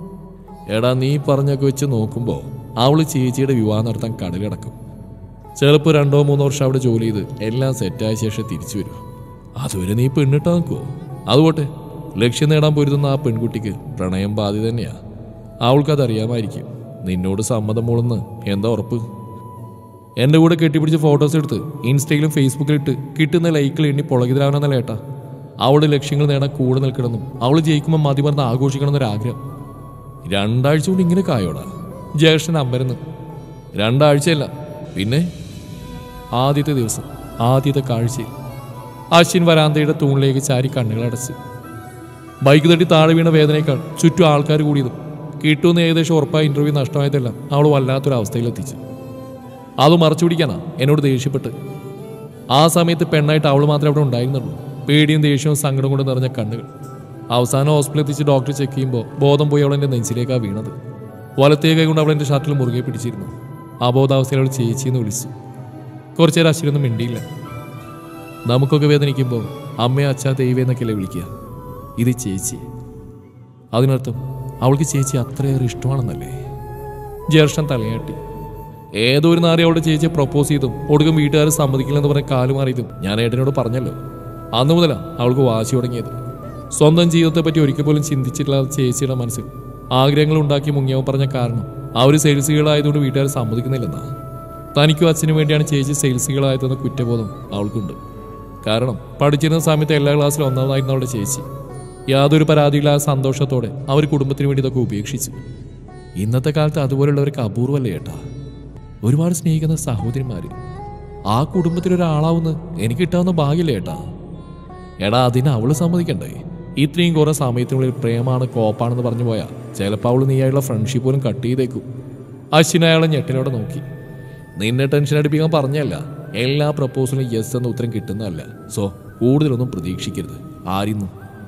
എടാ നീ പറഞ്ഞൊക്കെ വെച്ച് നോക്കുമ്പോൾ അവള് ചേച്ചിയുടെ വിവാഹം നടത്താൻ കടലിടക്കും ചിലപ്പോൾ രണ്ടോ മൂന്നോ വർഷം അവിടെ ജോലി ചെയ്ത് എല്ലാം സെറ്റായ ശേഷം തിരിച്ചു വരും അതുവരെ നീ പെണ്ണിട്ടാ നിൽക്കുമോ അതുപോട്ടെ ലക്ഷ്യം നേടാൻ പൊരുതുന്ന ആ പെൺകുട്ടിക്ക് പ്രണയം ബാധി തന്നെയാ അവൾക്കതറിയാമായിരിക്കും നിന്നോട് സമ്മതം മൂളുന്ന് എന്താ ഉറപ്പ് എൻ്റെ കൂടെ കെട്ടിപ്പിടിച്ച് ഫോട്ടോസ് എടുത്ത് ഇൻസ്റ്റയിലും ഫേസ്ബുക്കിലും ഇട്ട് കിട്ടുന്ന ലൈക്കിൽ എണ്ണി പുളകിതരാവണമെന്നല്ല ഏട്ടാ അവളുടെ ലക്ഷ്യങ്ങൾ നേടാൻ കൂടെ നിൽക്കണമെന്നും അവൾ ജയിക്കുമ്പോൾ മതി പറഞ്ഞ് ആഘോഷിക്കണമെന്നൊരാഗ്രഹം രണ്ടാഴ്ച കൊണ്ട് ഇങ്ങനെ കായോടാ ജയകൃഷ്ണൻ അമ്പരന്ന് രണ്ടാഴ്ചയല്ല പിന്നെ ആദ്യത്തെ ദിവസം ആദ്യത്തെ കാഴ്ചയിൽ അശ്വിൻ വരാന്തയുടെ തൂണിലേക്ക് ചാരി കണ്ണുകളടച്ച് ബൈക്ക് തട്ടി താഴെ വീണ വേദനയേക്കാൾ ചുറ്റും ആൾക്കാർ കൂടിയതും കിട്ടുമെന്ന് ഏകദേശം ഉറപ്പായ ഇന്റർവ്യൂ നഷ്ടമായതെല്ലാം അവൾ വല്ലാത്തൊരവസ്ഥയിലെത്തിച്ചു അത് മറച്ചു പിടിക്കാനാ എന്നോട് ദേഷ്യപ്പെട്ട് ആ സമയത്ത് പെണ്ണായിട്ട് അവൾ മാത്രമേ അവിടെ ഉണ്ടായിരുന്നുള്ളൂ പേടിയും ദേഷ്യവും സങ്കടം കൊണ്ട് നിറഞ്ഞ കണ്ണുകൾ അവസാനം ഹോസ്പിറ്റലിൽ എത്തിച്ച് ഡോക്ടർ ചെക്ക് ചെയ്യുമ്പോൾ ബോധം പോയി അവൾ എൻ്റെ നെഞ്ചിലേക്കാണ് വീണത് വലത്തേ കൈ കൊണ്ട് അവൾ എൻ്റെ ഷർട്ടിൽ മുറുകെ പിടിച്ചിരുന്നു അബോധാവസ്ഥയിൽ അവൾ ചേച്ചിയെന്ന് വിളിച്ചു കുറച്ചു നേരം അശ്വിനൊന്നും മിണ്ടിയില്ല നമുക്കൊക്കെ വേദനിക്കുമ്പോൾ അമ്മയെ അച്ഛാ ദൈവം എന്നൊക്കെയല്ലേ വിളിക്കുക ഇത് ചേച്ചി അതിനർത്ഥം അവൾക്ക് ചേച്ചി അത്രയേറെ ഇഷ്ടമാണെന്നല്ലേ ജേർഷൻ തലയാട്ടി ഏതോ ഒരു നാരി അവളുടെ ചേച്ചിയെ പ്രപ്പോസ് ചെയ്തും ഒടുക്കം വീട്ടുകാർ സമ്മതിക്കില്ലെന്ന് പറഞ്ഞ് കാലുമാറിയതും ഞാൻ ഏട്ടനോട് പറഞ്ഞല്ലോ അന്ന് മുതലാണ് അവൾക്ക് വാശി തുടങ്ങിയത് സ്വന്തം ജീവിതത്തെ പറ്റി ഒരിക്കൽ പോലും ചിന്തിച്ചിട്ടില്ലാത്ത ചേച്ചിയുടെ മനസ്സിൽ ആഗ്രഹങ്ങൾ ഉണ്ടാക്കി മുങ്ങിയവൻ പറഞ്ഞ കാരണം ആ ഒരു സെയിൽസുകളായതുകൊണ്ട് വീട്ടുകാർ സമ്മതിക്കുന്നില്ലെന്നാ തനിക്കും അച്ഛനും വേണ്ടിയാണ് ചേച്ചി സെയിൽസുകളായതെന്ന കുറ്റബോധം അവൾക്കുണ്ട് കാരണം പഠിച്ചിരുന്ന സമയത്ത് എല്ലാ ക്ലാസ്സിലും ഒന്നാമതായിരുന്നു അവളുടെ ചേച്ചി യാതൊരു പരാതിയില്ലാതെ സന്തോഷത്തോടെ അവർ കുടുംബത്തിന് വേണ്ടി ഇതൊക്കെ ഉപേക്ഷിച്ചു ഇന്നത്തെ കാലത്ത് അതുപോലുള്ളവർക്ക് അപൂർവല്ലേ ഏട്ടാ ഒരുപാട് സ്നേഹിക്കുന്ന സഹോദരിമാര് ആ കുടുംബത്തിൽ ഒരാളാവുന്ന എനിക്ക് കിട്ടാവുന്ന ഭാഗ്യല്ലേ ഏട്ടാ എടാ അതിന് അവള് സമ്മതിക്കണ്ടേ ഇത്രയും കുറെ സമയത്തിനുള്ളിൽ പ്രേമാണ് കോപ്പാണെന്ന് പറഞ്ഞു പോയാ ചിലപ്പോൾ അവള് നീയായുള്ള ഫ്രണ്ട്ഷിപ്പ് പോലും കട്ട് ചെയ്തേക്കും അശ്വിൻ അയാളെ ഞെട്ടിനോടെ നോക്കി നിന്നെ ടെൻഷൻ അടിപ്പിക്കാൻ പറഞ്ഞല്ല എല്ലാ പ്രപ്പോസലും യെസ് എന്ന ഉത്തരം കിട്ടുന്നതല്ല സോ കൂടുതലൊന്നും പ്രതീക്ഷിക്കരുത് ആരിന്നും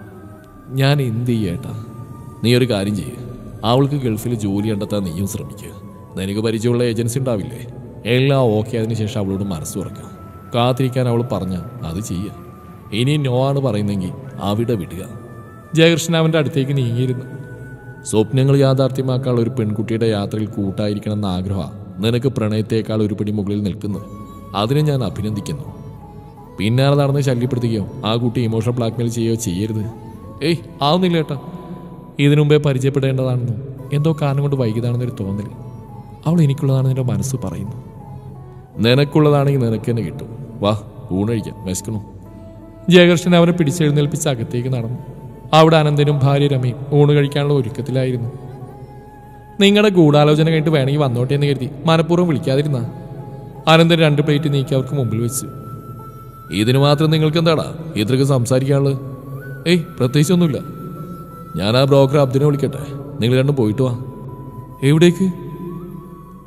ഞാൻ എന്ത് ചെയ്യേട്ടാ നീ ഒരു കാര്യം ചെയ്യ് അവൾക്ക് ഗൾഫിൽ ജോലി കണ്ടെത്താൻ നീയും ശ്രമിക്കുക നിനക്ക് പരിചയമുള്ള ഏജൻസി ഉണ്ടാവില്ലേ എല്ലാം ഓക്കെ അതിന് ശേഷം അവളോട് മനസ്സ് തുറക്കാം കാത്തിരിക്കാൻ അവൾ പറഞ്ഞ അത് ചെയ്യുക ഇനി നോ ആണ് പറയുന്നെങ്കിൽ അവിടെ വിടുക ജയകൃഷ്ണൻ അവൻ്റെ അടുത്തേക്ക് നീങ്ങിയിരുന്നു സ്വപ്നങ്ങൾ യാഥാർത്ഥ്യമാക്കാനുള്ള ഒരു പെൺകുട്ടിയുടെ യാത്രയിൽ കൂട്ടായിരിക്കണം എന്ന ആഗ്രഹമാണ് നിനക്ക് പ്രണയത്തേക്കാൾ ഒരു പടി മുകളിൽ നിൽക്കുന്നത് അതിനെ ഞാൻ അഭിനന്ദിക്കുന്നു പിന്നാലെ നടന്ന് ശല്യപ്പെടുത്തുകയോ ആ കുട്ടി ഇമോഷണൽ ബ്ലാക്ക്മെയിൽ ചെയ്യുകയോ ചെയ്യരുത് ഏയ് ആവുന്നില്ല ഏട്ടാ ഇതിനു മുമ്പേ പരിചയപ്പെടേണ്ടതാണെന്നും എന്തോ കാരണം കൊണ്ട് വൈകിയതാണെന്നൊരു തോന്നൽ അവൾ എനിക്കുള്ളതാണെന്ന് എൻ്റെ മനസ്സ് പറയുന്നു നിനക്കുള്ളതാണെങ്കിൽ നിനക്ക് തന്നെ കിട്ടും വാ ഊണഴിക്കാം വിശക്കണു ജയകൃഷ്ണൻ അവനെ പിടിച്ചെഴുന്നേൽപ്പിച്ച് അകത്തേക്ക് നടന്നു അവിടെ അനന്തനും ഭാര്യ രമയും ഊണ് കഴിക്കാനുള്ള ഒരുക്കത്തിലായിരുന്നു നിങ്ങളുടെ ഗൂഢാലോചന കഴിഞ്ഞിട്ട് വേണമെങ്കിൽ വന്നോട്ടെ എന്ന് കരുതി മനഃപൂർവ്വം വിളിക്കാതിരുന്ന അനന്തൻ രണ്ട് പ്ലേറ്റ് നീക്കി അവർക്ക് മുമ്പിൽ വെച്ചു ഇതിന് മാത്രം നിങ്ങൾക്ക് എന്താടാ ഇത്രക്ക് സംസാരിക്കാനുള്ളത് ഏയ് പ്രത്യേകിച്ചൊന്നുമില്ല ഞാൻ ആ ബ്രോക്കർ അബ്ദിനെ വിളിക്കട്ടെ നിങ്ങൾ രണ്ടും പോയിട്ട് വാ എവിടേക്ക്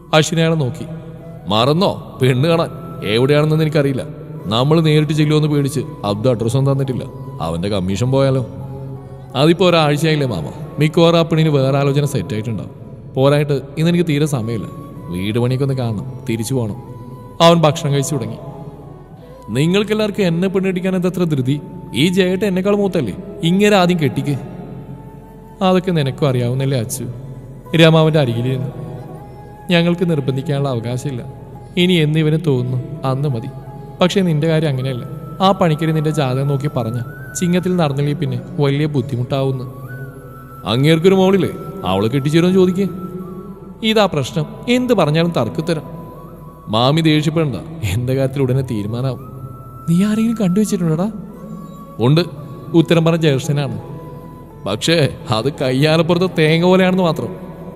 അശ്വിനി അയാളെ നോക്കി മറന്നോ പെണ്ണ് കാണാൻ എവിടെയാണെന്ന് എനിക്കറിയില്ല നമ്മൾ നേരിട്ട് ചെല്ലുമെന്ന് പേടിച്ച് അബ്ദു അഡ്രസ്സും തന്നിട്ടില്ല അവന്റെ കമ്മീഷൻ പോയാലോ അതിപ്പോൾ ഒരാഴ്ചയായില്ലേ മാമ മിക്കവാറും ആ പെണ്ണിന് വേറെ ആലോചന സെറ്റ് ആയിട്ടുണ്ടാവും പോരായിട്ട് ഇന്ന് എനിക്ക് തീരെ സമയമില്ല വീട് പണിയൊക്കെ ഒന്ന് കാണണം തിരിച്ചു പോകണം അവൻ ഭക്ഷണം കഴിച്ചു തുടങ്ങി നിങ്ങൾക്കെല്ലാവർക്കും എന്നെ പെണ്ണിടിക്കാൻ എന്തത്ര ധൃതി ഈ ജയേട്ട് എന്നെക്കാൾ മൂത്തല്ലേ ഇങ്ങനെ ആദ്യം കെട്ടിക്ക് അതൊക്കെ നിനക്കും അറിയാവുന്നല്ലേ അച്ചു രമാവന്റെ അരികിലിരുന്നു ഞങ്ങൾക്ക് നിർബന്ധിക്കാനുള്ള അവകാശമില്ല ഇനി എന്നിവന് തോന്നുന്നു അന്ന് മതി പക്ഷേ നിന്റെ കാര്യം അങ്ങനെയല്ല ആ പണിക്കരി നിന്റെ ജാതകം നോക്കി പറഞ്ഞ ചിങ്ങത്തിൽ നടന്നില്ലേ പിന്നെ വലിയ ബുദ്ധിമുട്ടാവുന്നു അങ്ങേർക്കൊരു മോളില്ലേ അവളെ കെട്ടിച്ചേരുമെന്ന് ചോദിക്കേ ഇതാ പ്രശ്നം എന്ത് പറഞ്ഞാലും തർക്കത്തരം മാമി ദേഷ്യപ്പെടണ്ട എന്റെ കാര്യത്തിൽ ഉടനെ തീരുമാനമാവും നീ ആരെങ്കിലും കണ്ടുവച്ചിട്ടുണ്ടോടാ ഉണ്ട് ഉത്തരം പറഞ്ഞ ജ്യേഷ്ഠനാണ് പക്ഷേ അത് കയ്യാലപ്പുറത്ത് തേങ്ങ പോലെയാണെന്ന് മാത്രം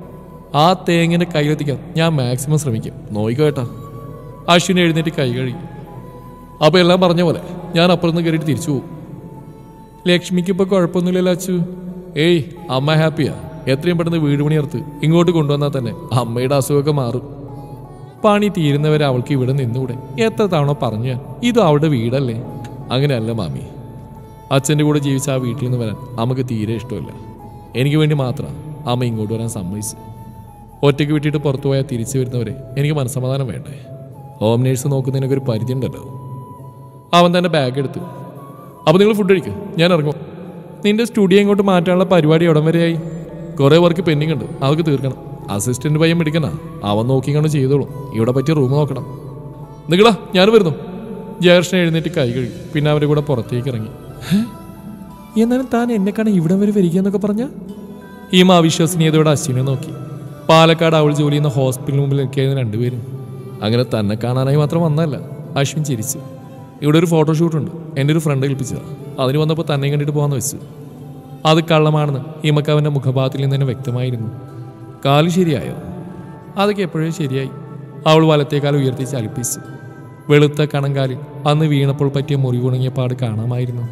ആ തേങ്ങിന്റെ കയ്യിലെത്തിക്കാൻ ഞാൻ മാക്സിമം ശ്രമിക്കും നോയിക്കോ കേട്ടാ അശ്വിനി എഴുന്നേറ്റ് കൈ കഴുകി അപ്പൊ എല്ലാം പറഞ്ഞ പോലെ ഞാൻ അപ്പുറത്ത് നിന്ന് കയറിയിട്ട് തിരിച്ചു പോകും ലക്ഷ്മിക്ക് ഇപ്പൊ കുഴപ്പമൊന്നുമില്ലല്ലോ അച്ചു ഏയ് അമ്മ ഹാപ്പിയാ എത്രയും പെട്ടെന്ന് വീട് പണിയർത്ത് ഇങ്ങോട്ട് കൊണ്ടുവന്നാൽ തന്നെ അമ്മയുടെ അസുഖമൊക്കെ മാറും പണി തീരുന്നവരെ അവൾക്ക് ഇവിടെ നിന്നൂടെ എത്ര തവണ പറഞ്ഞു ഞാൻ ഇത് അവളുടെ വീടല്ലേ അങ്ങനെയല്ല മാമി അച്ഛൻ്റെ കൂടെ ജീവിച്ച ആ വീട്ടിൽ നിന്ന് വരാൻ അമ്മക്ക് തീരെ ഇഷ്ടമില്ല എനിക്ക് വേണ്ടി മാത്രമാണ് അമ്മ ഇങ്ങോട്ട് വരാൻ സമ്മതിച്ചു ഒറ്റയ്ക്ക് വിട്ടിട്ട് പുറത്തു പോയാൽ തിരിച്ചു വരുന്നവരെ എനിക്ക് മനസ്സമാധാനം വേണ്ടേ ഹോം നേഴ്സ് നോക്കുന്നതിനൊക്കെ ഒരു പരിധി ഉണ്ടല്ലോ അവൻ തന്നെ ബാഗ് എടുത്തു അപ്പോൾ നിങ്ങൾ ഫുഡ് കഴിക്കുക ഞാൻ ഇറങ്ങും നിന്റെ സ്റ്റുഡിയോ ഇങ്ങോട്ട് മാറ്റാനുള്ള പരിപാടി എവിടം വരെയായി കുറേ വർക്ക് പെൻഡിങ് ഉണ്ട് അതൊക്കെ തീർക്കണം അസിസ്റ്റന്റ് പയ്യൻ പിടിക്കണ അവൻ നോക്കിക്കൊണ്ട് ചെയ്തോളും ഇവിടെ പറ്റിയ റൂം നോക്കണം നിങ്ങളാ ഞാൻ വരുന്നു ജയകൃഷ്ണൻ എഴുന്നേറ്റ് കൈ കഴുകി പിന്നെ അവരുടെ കൂടെ പുറത്തേക്ക് ഇറങ്ങി "ഹേ? എന്നാലും താൻ എന്നെ കാണാൻ ഇവിടം വരെ വരിക എന്നൊക്കെ പറഞ്ഞ ഹീമ അവിശ്വസനീയതയോടെ അശ്വിനെ നോക്കി പാലക്കാട് അവൾ ജോലി ചെയ്യുന്ന ഹോസ്പിറ്റലിന് മുമ്പിൽ നിൽക്കുകയായിരുന്നു രണ്ടുപേരും അങ്ങനെ തന്നെ കാണാനായി മാത്രം വന്നല്ല അശ്വിൻ ചിരിച്ചു ഇവിടെ ഒരു ഫോട്ടോഷൂട്ട് ഉണ്ട് എൻ്റെ ഒരു ഫ്രണ്ട് ഏൽപ്പിച്ചതാ അതിന് വന്നപ്പോൾ തന്നെ കണ്ടിട്ട് പോകാമെന്ന് വെച്ചു അത് കള്ളമാണെന്ന് ഹിമക്ക് അവൻ്റെ മുഖഭാഗത്തിൽ നിന്ന് തന്നെ വ്യക്തമായിരുന്നു കാല് ശരിയായോ അതൊക്കെ എപ്പോഴേ ശരിയായി അവൾ വലത്തേക്കാൽ ഉയർത്തി ചലിപ്പിച്ചു വെളുത്ത കണങ്കാലിൽ അന്ന് വീണപ്പോൾ പറ്റിയ മുറിവുണങ്ങിയ പാട് കാണാമായിരുന്നു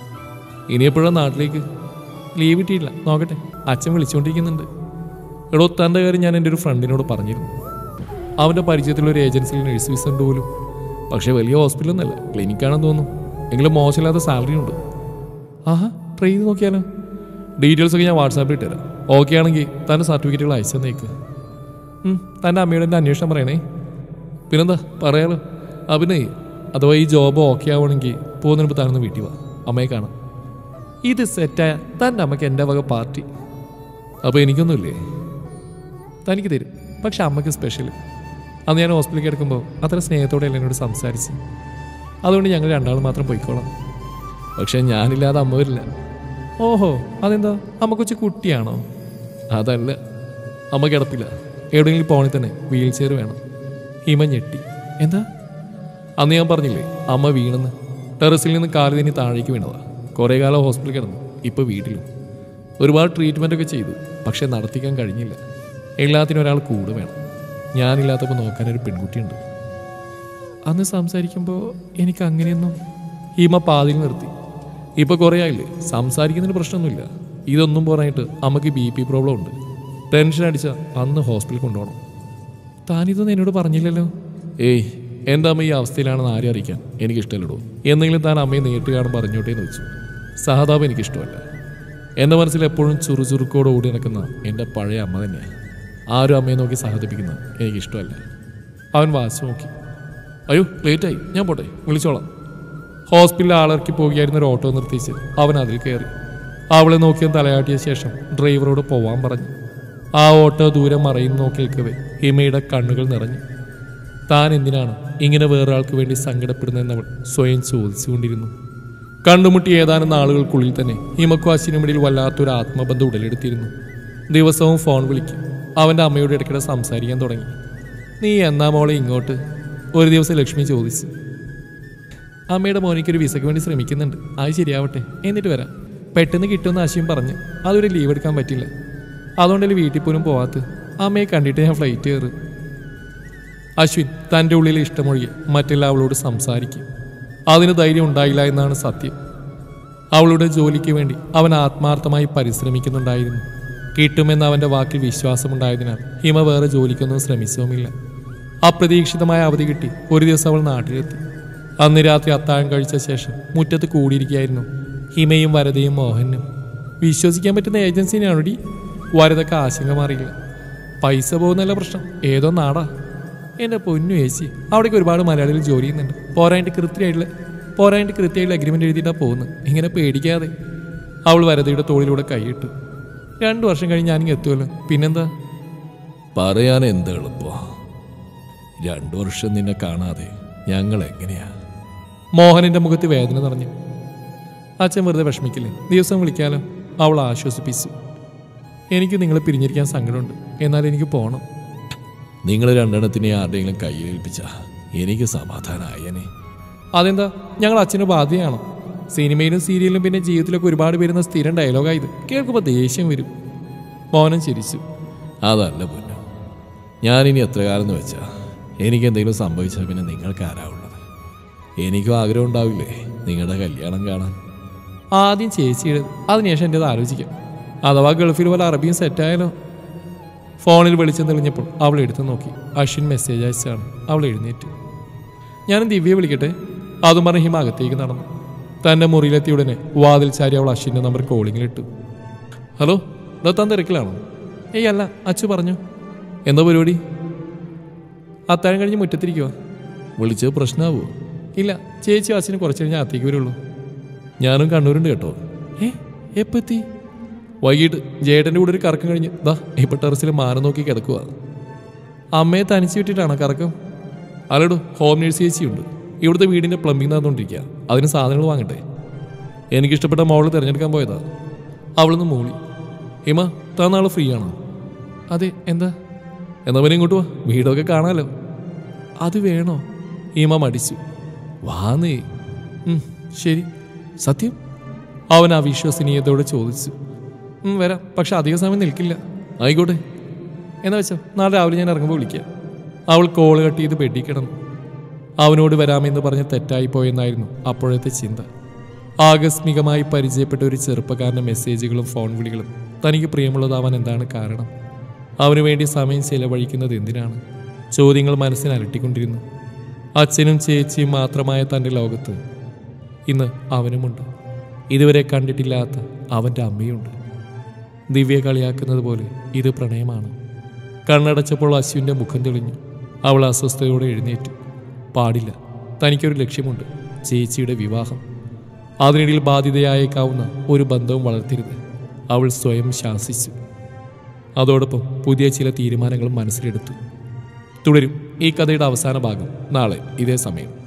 ഇനി എപ്പോഴാണ് നാട്ടിലേക്ക് ലീവ് കിട്ടിയില്ല നോക്കട്ടെ അച്ഛൻ വിളിച്ചുകൊണ്ടിരിക്കുന്നുണ്ട് എടോ തൻ്റെ കാര്യം ഞാൻ എൻ്റെ ഒരു ഫ്രണ്ടിനോട് പറഞ്ഞിരുന്നു അവൻ്റെ പരിചയത്തിലുള്ള ഒരു ഏജൻസിയിൽ നഴ്സ് വിസ ഉണ്ട് പോലും പക്ഷേ വലിയ ഹോസ്പിറ്റലൊന്നുമല്ല ക്ലിനിക്കാണെന്ന് തോന്നുന്നു എങ്കിലും മോശമില്ലാത്ത സാലറി ഉണ്ട് ആഹാ ട്രൈ ചെയ്ത് നോക്കിയാലോ ഡീറ്റെയിൽസ് ഒക്കെ ഞാൻ വാട്സാപ്പിൽ ഇട്ടുതരാം ഓക്കെ ആണെങ്കിൽ തൻ്റെ സർട്ടിഫിക്കറ്റുകൾ അയച്ചു തന്നേക്ക് ഉം, തൻ്റെ അമ്മയുടെ എൻ്റെ അന്വേഷണം പറയണേ പിന്നെന്താ പറയാലോ അഭിനേ അഥവാ ഈ ജോബ് ഓക്കെ ആവുകയാണെങ്കിൽ പോകുന്നതിന് മുമ്പ് താനൊന്ന് വീട്ടിൽ വാ അമ്മയെ കാണാം ഇത് സെറ്റായ തൻ്റെ അമ്മയ്ക്ക് എൻ്റെ വക പാർട്ടി അപ്പോൾ എനിക്കൊന്നുമില്ലേ തനിക്ക് തരും പക്ഷെ അമ്മയ്ക്ക് സ്പെഷ്യൽ അന്ന് ഞാൻ ഹോസ്പിറ്റലിൽ കിടക്കുമ്പോൾ അത്ര സ്നേഹത്തോടെ അല്ല എന്നോട് സംസാരിച്ച് അതുകൊണ്ട് ഞങ്ങൾ രണ്ടാളും മാത്രം പോയിക്കോളാം പക്ഷെ ഞാനില്ലാതെ അമ്മ വരില്ല ഓഹോ അതെന്താ അമ്മ കൊച്ചു കുട്ടിയാണോ അതല്ല അമ്മ കിടപ്പില്ല എവിടെയെങ്കിലും പോണി തന്നെ വീൽ ചെയർ വേണം ഹിമ ഞെട്ടി എന്താ അന്ന് ഞാൻ പറഞ്ഞില്ലേ അമ്മ വീണെന്ന് ടെറസിൽ നിന്ന് കാല് തന്നെ താഴേക്ക് വീണതാ കുറേ കാലം ഹോസ്പിറ്റലിൽ കിടന്നു ഇപ്പോൾ വീട്ടിലും ഒരുപാട് ട്രീറ്റ്മെൻ്റ് ഒക്കെ ചെയ്തു പക്ഷെ നടത്തിക്കാൻ കഴിഞ്ഞില്ല എല്ലാത്തിനും ഒരാൾ കൂടെ വേണം ഞാനില്ലാത്തപ്പോൾ നോക്കാനൊരു പെൺകുട്ടിയുണ്ട് അന്ന് സംസാരിക്കുമ്പോൾ എനിക്ക് അങ്ങനെയൊന്നും ഹിമ പാതിയിൽ നിർത്തി ഇപ്പൊ കുറേ ആയില്ലേ സംസാരിക്കുന്നതിന് പ്രശ്നമൊന്നുമില്ല ഇതൊന്നും പോരായിട്ട് അമ്മക്ക് ബി പി പ്രോബ്ലം ഉണ്ട് ടെൻഷൻ അടിച്ച അന്ന് ഹോസ്പിറ്റലിൽ കൊണ്ടുപോകണം താനിതൊന്നും എന്നോട് പറഞ്ഞില്ലല്ലോ ഏയ് എൻ്റെ അമ്മ ഈ അവസ്ഥയിലാണെന്ന് ആരും അറിയിക്കാൻ എനിക്കിഷ്ടമല്ലടോ എന്തെങ്കിലും താൻ അമ്മയെ നേരിട്ട് കാണാൻ പറഞ്ഞോട്ടെ എന്ന് വെച്ചു സഹതാപം എനിക്കിഷ്ടമല്ല എൻ്റെ മനസ്സിൽ എപ്പോഴും ചുറുചുറുക്കോടെ ഓടി നടക്കുന്ന എൻ്റെ പഴയ അമ്മ തന്നെയാണ് ആരും അമ്മയെ നോക്കി സഹതപിക്കുന്ന എനിക്കിഷ്ടമല്ല അവൻ വാച്ച് നോക്കി അയ്യോ ലേറ്റായി ഞാൻ പോട്ടെ വിളിച്ചോളാം ഹോസ്പിറ്റലിൽ ആളിറക്കി പോകുകയായിരുന്ന ഒരു ഓട്ടോ നിർത്തിച്ച് അവൻ അതിൽ കയറി അവളെ നോക്കിയ തലയാട്ടിയ ശേഷം ഡ്രൈവറോട് പോവാൻ പറഞ്ഞു ആ ഓട്ടോ ദൂരെ മറയും നോക്കി നിൽക്കവേ ഹിമയുടെ കണ്ണുകൾ നിറഞ്ഞു താൻ എന്തിനാണ് ഇങ്ങനെ വേറൊരാൾക്ക് വേണ്ടി സങ്കടപ്പെടുന്നതെന്നവൾ സ്വയം ചോദിച്ചുകൊണ്ടിരുന്നു കണ്ടുമുട്ടി ഏതാനും നാളുകൾക്കുള്ളിൽ തന്നെ ഹിമക്കും അശ്വിനുമിടയിൽ വല്ലാത്തൊരു ആത്മബന്ധം ഉടലെടുത്തിരുന്നു ദിവസവും ഫോൺ വിളിക്കും അവൻ്റെ അമ്മയോട് ഇടയ്ക്കിടെ സംസാരിക്കാൻ തുടങ്ങി നീ എന്നാ മോളെ ഇങ്ങോട്ട് ഒരു ദിവസം ലക്ഷ്മി ചോദിച്ചു അമ്മയുടെ മോനിക്കൊരു വിസയ്ക്ക് വേണ്ടി ശ്രമിക്കുന്നുണ്ട് അത് ശരിയാവട്ടെ എന്നിട്ട് വരാം പെട്ടെന്ന് കിട്ടുമെന്ന് ആശയം പറഞ്ഞ് അതൊരു ലീവ് എടുക്കാൻ പറ്റില്ല അതുകൊണ്ടല്ലേ വീട്ടിൽ പോലും പോവാത്ത അമ്മയെ കണ്ടിട്ട് ഞാൻ ഫ്ലൈറ്റ് കയറി അശ്വിൻ തൻ്റെ ഉള്ളിലെ ഇഷ്ടമൊഴികെ മറ്റെല്ലാം അവളോട് സംസാരിക്കും അതിന് ധൈര്യം ഉണ്ടായില്ല എന്നാണ് സത്യം അവളുടെ ജോലിക്ക് വേണ്ടി അവൻ ആത്മാർത്ഥമായി പരിശ്രമിക്കുന്നുണ്ടായിരുന്നു കിട്ടുമെന്ന് അവന്റെ വാക്കിൽ വിശ്വാസമുണ്ടായതിനാൽ ഹിമ വേറെ ജോലിക്കൊന്നും ശ്രമിച്ചതുമില്ല അപ്രതീക്ഷിതമായ അവധി കിട്ടി ഒരു ദിവസം അവൾ നാട്ടിലെത്തി അന്ന് രാത്രി അത്താഴം കഴിച്ച ശേഷം മുറ്റത്ത് കൂടിയിരിക്കുകയായിരുന്നു ഹിമയും വരതയും മോഹനും വിശ്വസിക്കാൻ പറ്റുന്ന ഏജൻസിനെയാണോടി വരതൊക്കെ ആശങ്ക മാറിയില്ല പൈസ പോകുന്നല്ല പ്രശ്നം ഏതോ നാടാ എൻ്റെ പൊന്നു ചേച്ചി അവിടേക്ക് ഒരുപാട് മലയാളികൾ ജോലി ചെയ്യുന്നുണ്ട് പോരായിട്ട് കൃത്യമായിട്ടുള്ള പോരായിട്ട് കൃത്യമായിട്ടുള്ള അഗ്രിമെൻ്റ് എഴുതിയിട്ടാണ് പോകുന്നത് ഇങ്ങനെ പേടിക്കാതെ അവൾ വരതയുടെ തോളിലൂടെ കൈയിട്ടു രണ്ടു വർഷം കഴിഞ്ഞ് ഞാനിങ്ങ് എത്തുമല്ലോ പിന്നെന്താ പറയാൻ എന്ത് എളുപ്പോ രണ്ടു വർഷം നിന്നെ കാണാതെ ഞങ്ങൾ എങ്ങനെയാ മോഹനിന്റെ മുഖത്ത് വേദന നിറഞ്ഞു അച്ഛൻ വെറുതെ വിഷമിക്കില്ലേ ദിവസം വിളിക്കാലോ അവൾ ആശ്വസിപ്പിച്ചു എനിക്ക് നിങ്ങളെ പിരിഞ്ഞിരിക്കാൻ സങ്കടമുണ്ട് എന്നാൽ എനിക്ക് പോകണം നിങ്ങൾ രണ്ടെണ്ണത്തിനെ ആരുടെയെങ്കിലും കയ്യിലേൽപ്പിച്ച എനിക്ക് സമാധാനമായനെ അതെന്താ ഞങ്ങൾ അച്ഛന് ബാധ്യയാണോ സിനിമയിലും സീരിയലിലും പിന്നെ ജീവിതത്തിലൊക്കെ ഒരുപാട് വരുന്ന സ്ഥിരം ഡയലോഗാണ് ഇത് കേൾക്കുമ്പോൾ ദേഷ്യം വരും മോഹനൻ ചിരിച്ചു അതല്ല പൊന്നു ഞാനിനി എത്ര കാലം എന്ന് വെച്ചാ എനിക്ക് എന്തെങ്കിലും സംഭവിച്ചാൽ പിന്നെ നിങ്ങൾക്ക് ആരാ ഉള്ളത് എനിക്കും ആഗ്രഹം ഉണ്ടാവില്ലേ നിങ്ങളുടെ കല്യാണം കാണാൻ ആദ്യം ചേച്ചിയുടെ അതിനുശേഷം എൻ്റെത് ആലോചിക്കാം അഥവാ ഗൾഫിൽ പോലെ അറബിയും സെറ്റായാലോ ഫോണിൽ വെളിച്ചം തെളിഞ്ഞപ്പോൾ അവൾ എടുത്തു നോക്കി അശ്വിൻ മെസ്സേജ് അയച്ചാണ് അവൾ എഴുന്നേറ്റ് ഞാനും ദിവ്യയെ വിളിക്കട്ടെ അതും പറഞ്ഞ് ഹിമ അകത്തേക്ക് നടന്നു തൻ്റെ മുറിയിലെത്തിയ ഉടനെ വാതിൽ ചാരി അവൾ അശ്വിൻ്റെ നമ്പർ കോളിങ്ങിലിട്ടു ഹലോ ഇതാ താൻ തിരക്കിലാണോ ഏയ് അല്ല അച്ചു പറഞ്ഞു എന്താ പരിപാടി അത്താഴം കഴിഞ്ഞ് മുറ്റത്തിരിക്കുവാ വിളിച്ചത് പ്രശ്നമാവോ ഇല്ല ചേച്ചി അച്ഛന് കുറച്ച് കഴിഞ്ഞാൽ അകത്തേക്ക് വരുള്ളൂ ഞാനും കണ്ണൂരുണ്ട് കേട്ടോ ഏ എപ്പോ എത്തി വൈകിട്ട് ജേട്ടൻ്റെ കൂടെ ഒരു കറക്കം കഴിഞ്ഞ് ദാ ഇപ്പൊ ടെറസിൽ മാനം നോക്കി കിടക്കുക അമ്മയെ തനിച്ച് വിട്ടിട്ടാണോ കറക്കം അല്ലടോ ഹോം നേഴ്സ് ചേച്ചിയുണ്ട് ഇവിടുത്തെ വീടിന്റെ പ്ലംബിംഗ് നടന്നുകൊണ്ടിരിക്കുക അതിന് സാധനങ്ങൾ വാങ്ങട്ടെ എനിക്കിഷ്ടപ്പെട്ട മോള് തിരഞ്ഞെടുക്കാൻ പോയതാ അവളൊന്ന് മൂളി ഹിമ താൻ നാളെ ഫ്രീ ആണോ അതെ എന്താ എന്നാ പിന്നെ ഇങ്ങോട്ട് വാ വീടൊക്കെ കാണാലോ അത് വേണോ ഹിമ മടിച്ചു വാന്നേ ഉം, ശരി സത്യം അവൻ അവിശ്വസനീയതയോടെ ചോദിച്ചു "ഉം, വരാം പക്ഷെ അധിക സമയം നിൽക്കില്ല ആയിക്കോട്ടെ എന്നാ വെച്ചോ നാളെ രാവിലെ ഞാൻ ഇറങ്ങുമ്പോൾ വിളിക്കാം അവൾ കോള് കട്ട് ചെയ്ത് ബെഡിൽ കിടന്നു അവനോട് വരാമെന്ന് പറഞ്ഞ് തെറ്റായി പോയെന്നായിരുന്നു അപ്പോഴത്തെ ചിന്ത ആകസ്മികമായി പരിചയപ്പെട്ട ഒരു ചെറുപ്പക്കാരൻ്റെ മെസ്സേജുകളും ഫോൺ വിളികളും തനിക്ക് പ്രിയമുള്ളതാവാൻ എന്താണ് കാരണം അവനു വേണ്ടി സമയം ചെലവഴിക്കുന്നത് എന്തിനാണ് ചോദ്യങ്ങൾ മനസ്സിന് അലട്ടിക്കൊണ്ടിരുന്നു അച്ഛനും ചേച്ചിയും മാത്രമായ തൻ്റെ ലോകത്ത് ഇന്ന് അവനുമുണ്ട് ഇതുവരെ കണ്ടിട്ടില്ലാത്ത അവൻ്റെ അമ്മയുണ്ട് ദിവ്യ കളിയാക്കുന്നത് പോലെ ഇത് പ്രണയമാണ് കണ്ണടച്ചപ്പോൾ അശ്വിൻ്റെ മുഖം തെളിഞ്ഞു അവൾ അസ്വസ്ഥതയോടെ എഴുന്നേറ്റു പാടില്ല തനിക്കൊരു ലക്ഷ്യമുണ്ട് ചേച്ചിയുടെ വിവാഹം അതിനിടയിൽ ബാധ്യതയായേക്കാവുന്ന ഒരു ബന്ധവും വളർത്തരുത് അവൾ സ്വയം ശാസിച്ചു അതോടൊപ്പം പുതിയ ചില തീരുമാനങ്ങളും മനസ്സിലെടുത്തു തുടരും ഈ കഥയുടെ അവസാന ഭാഗം നാളെ ഇതേ സമയം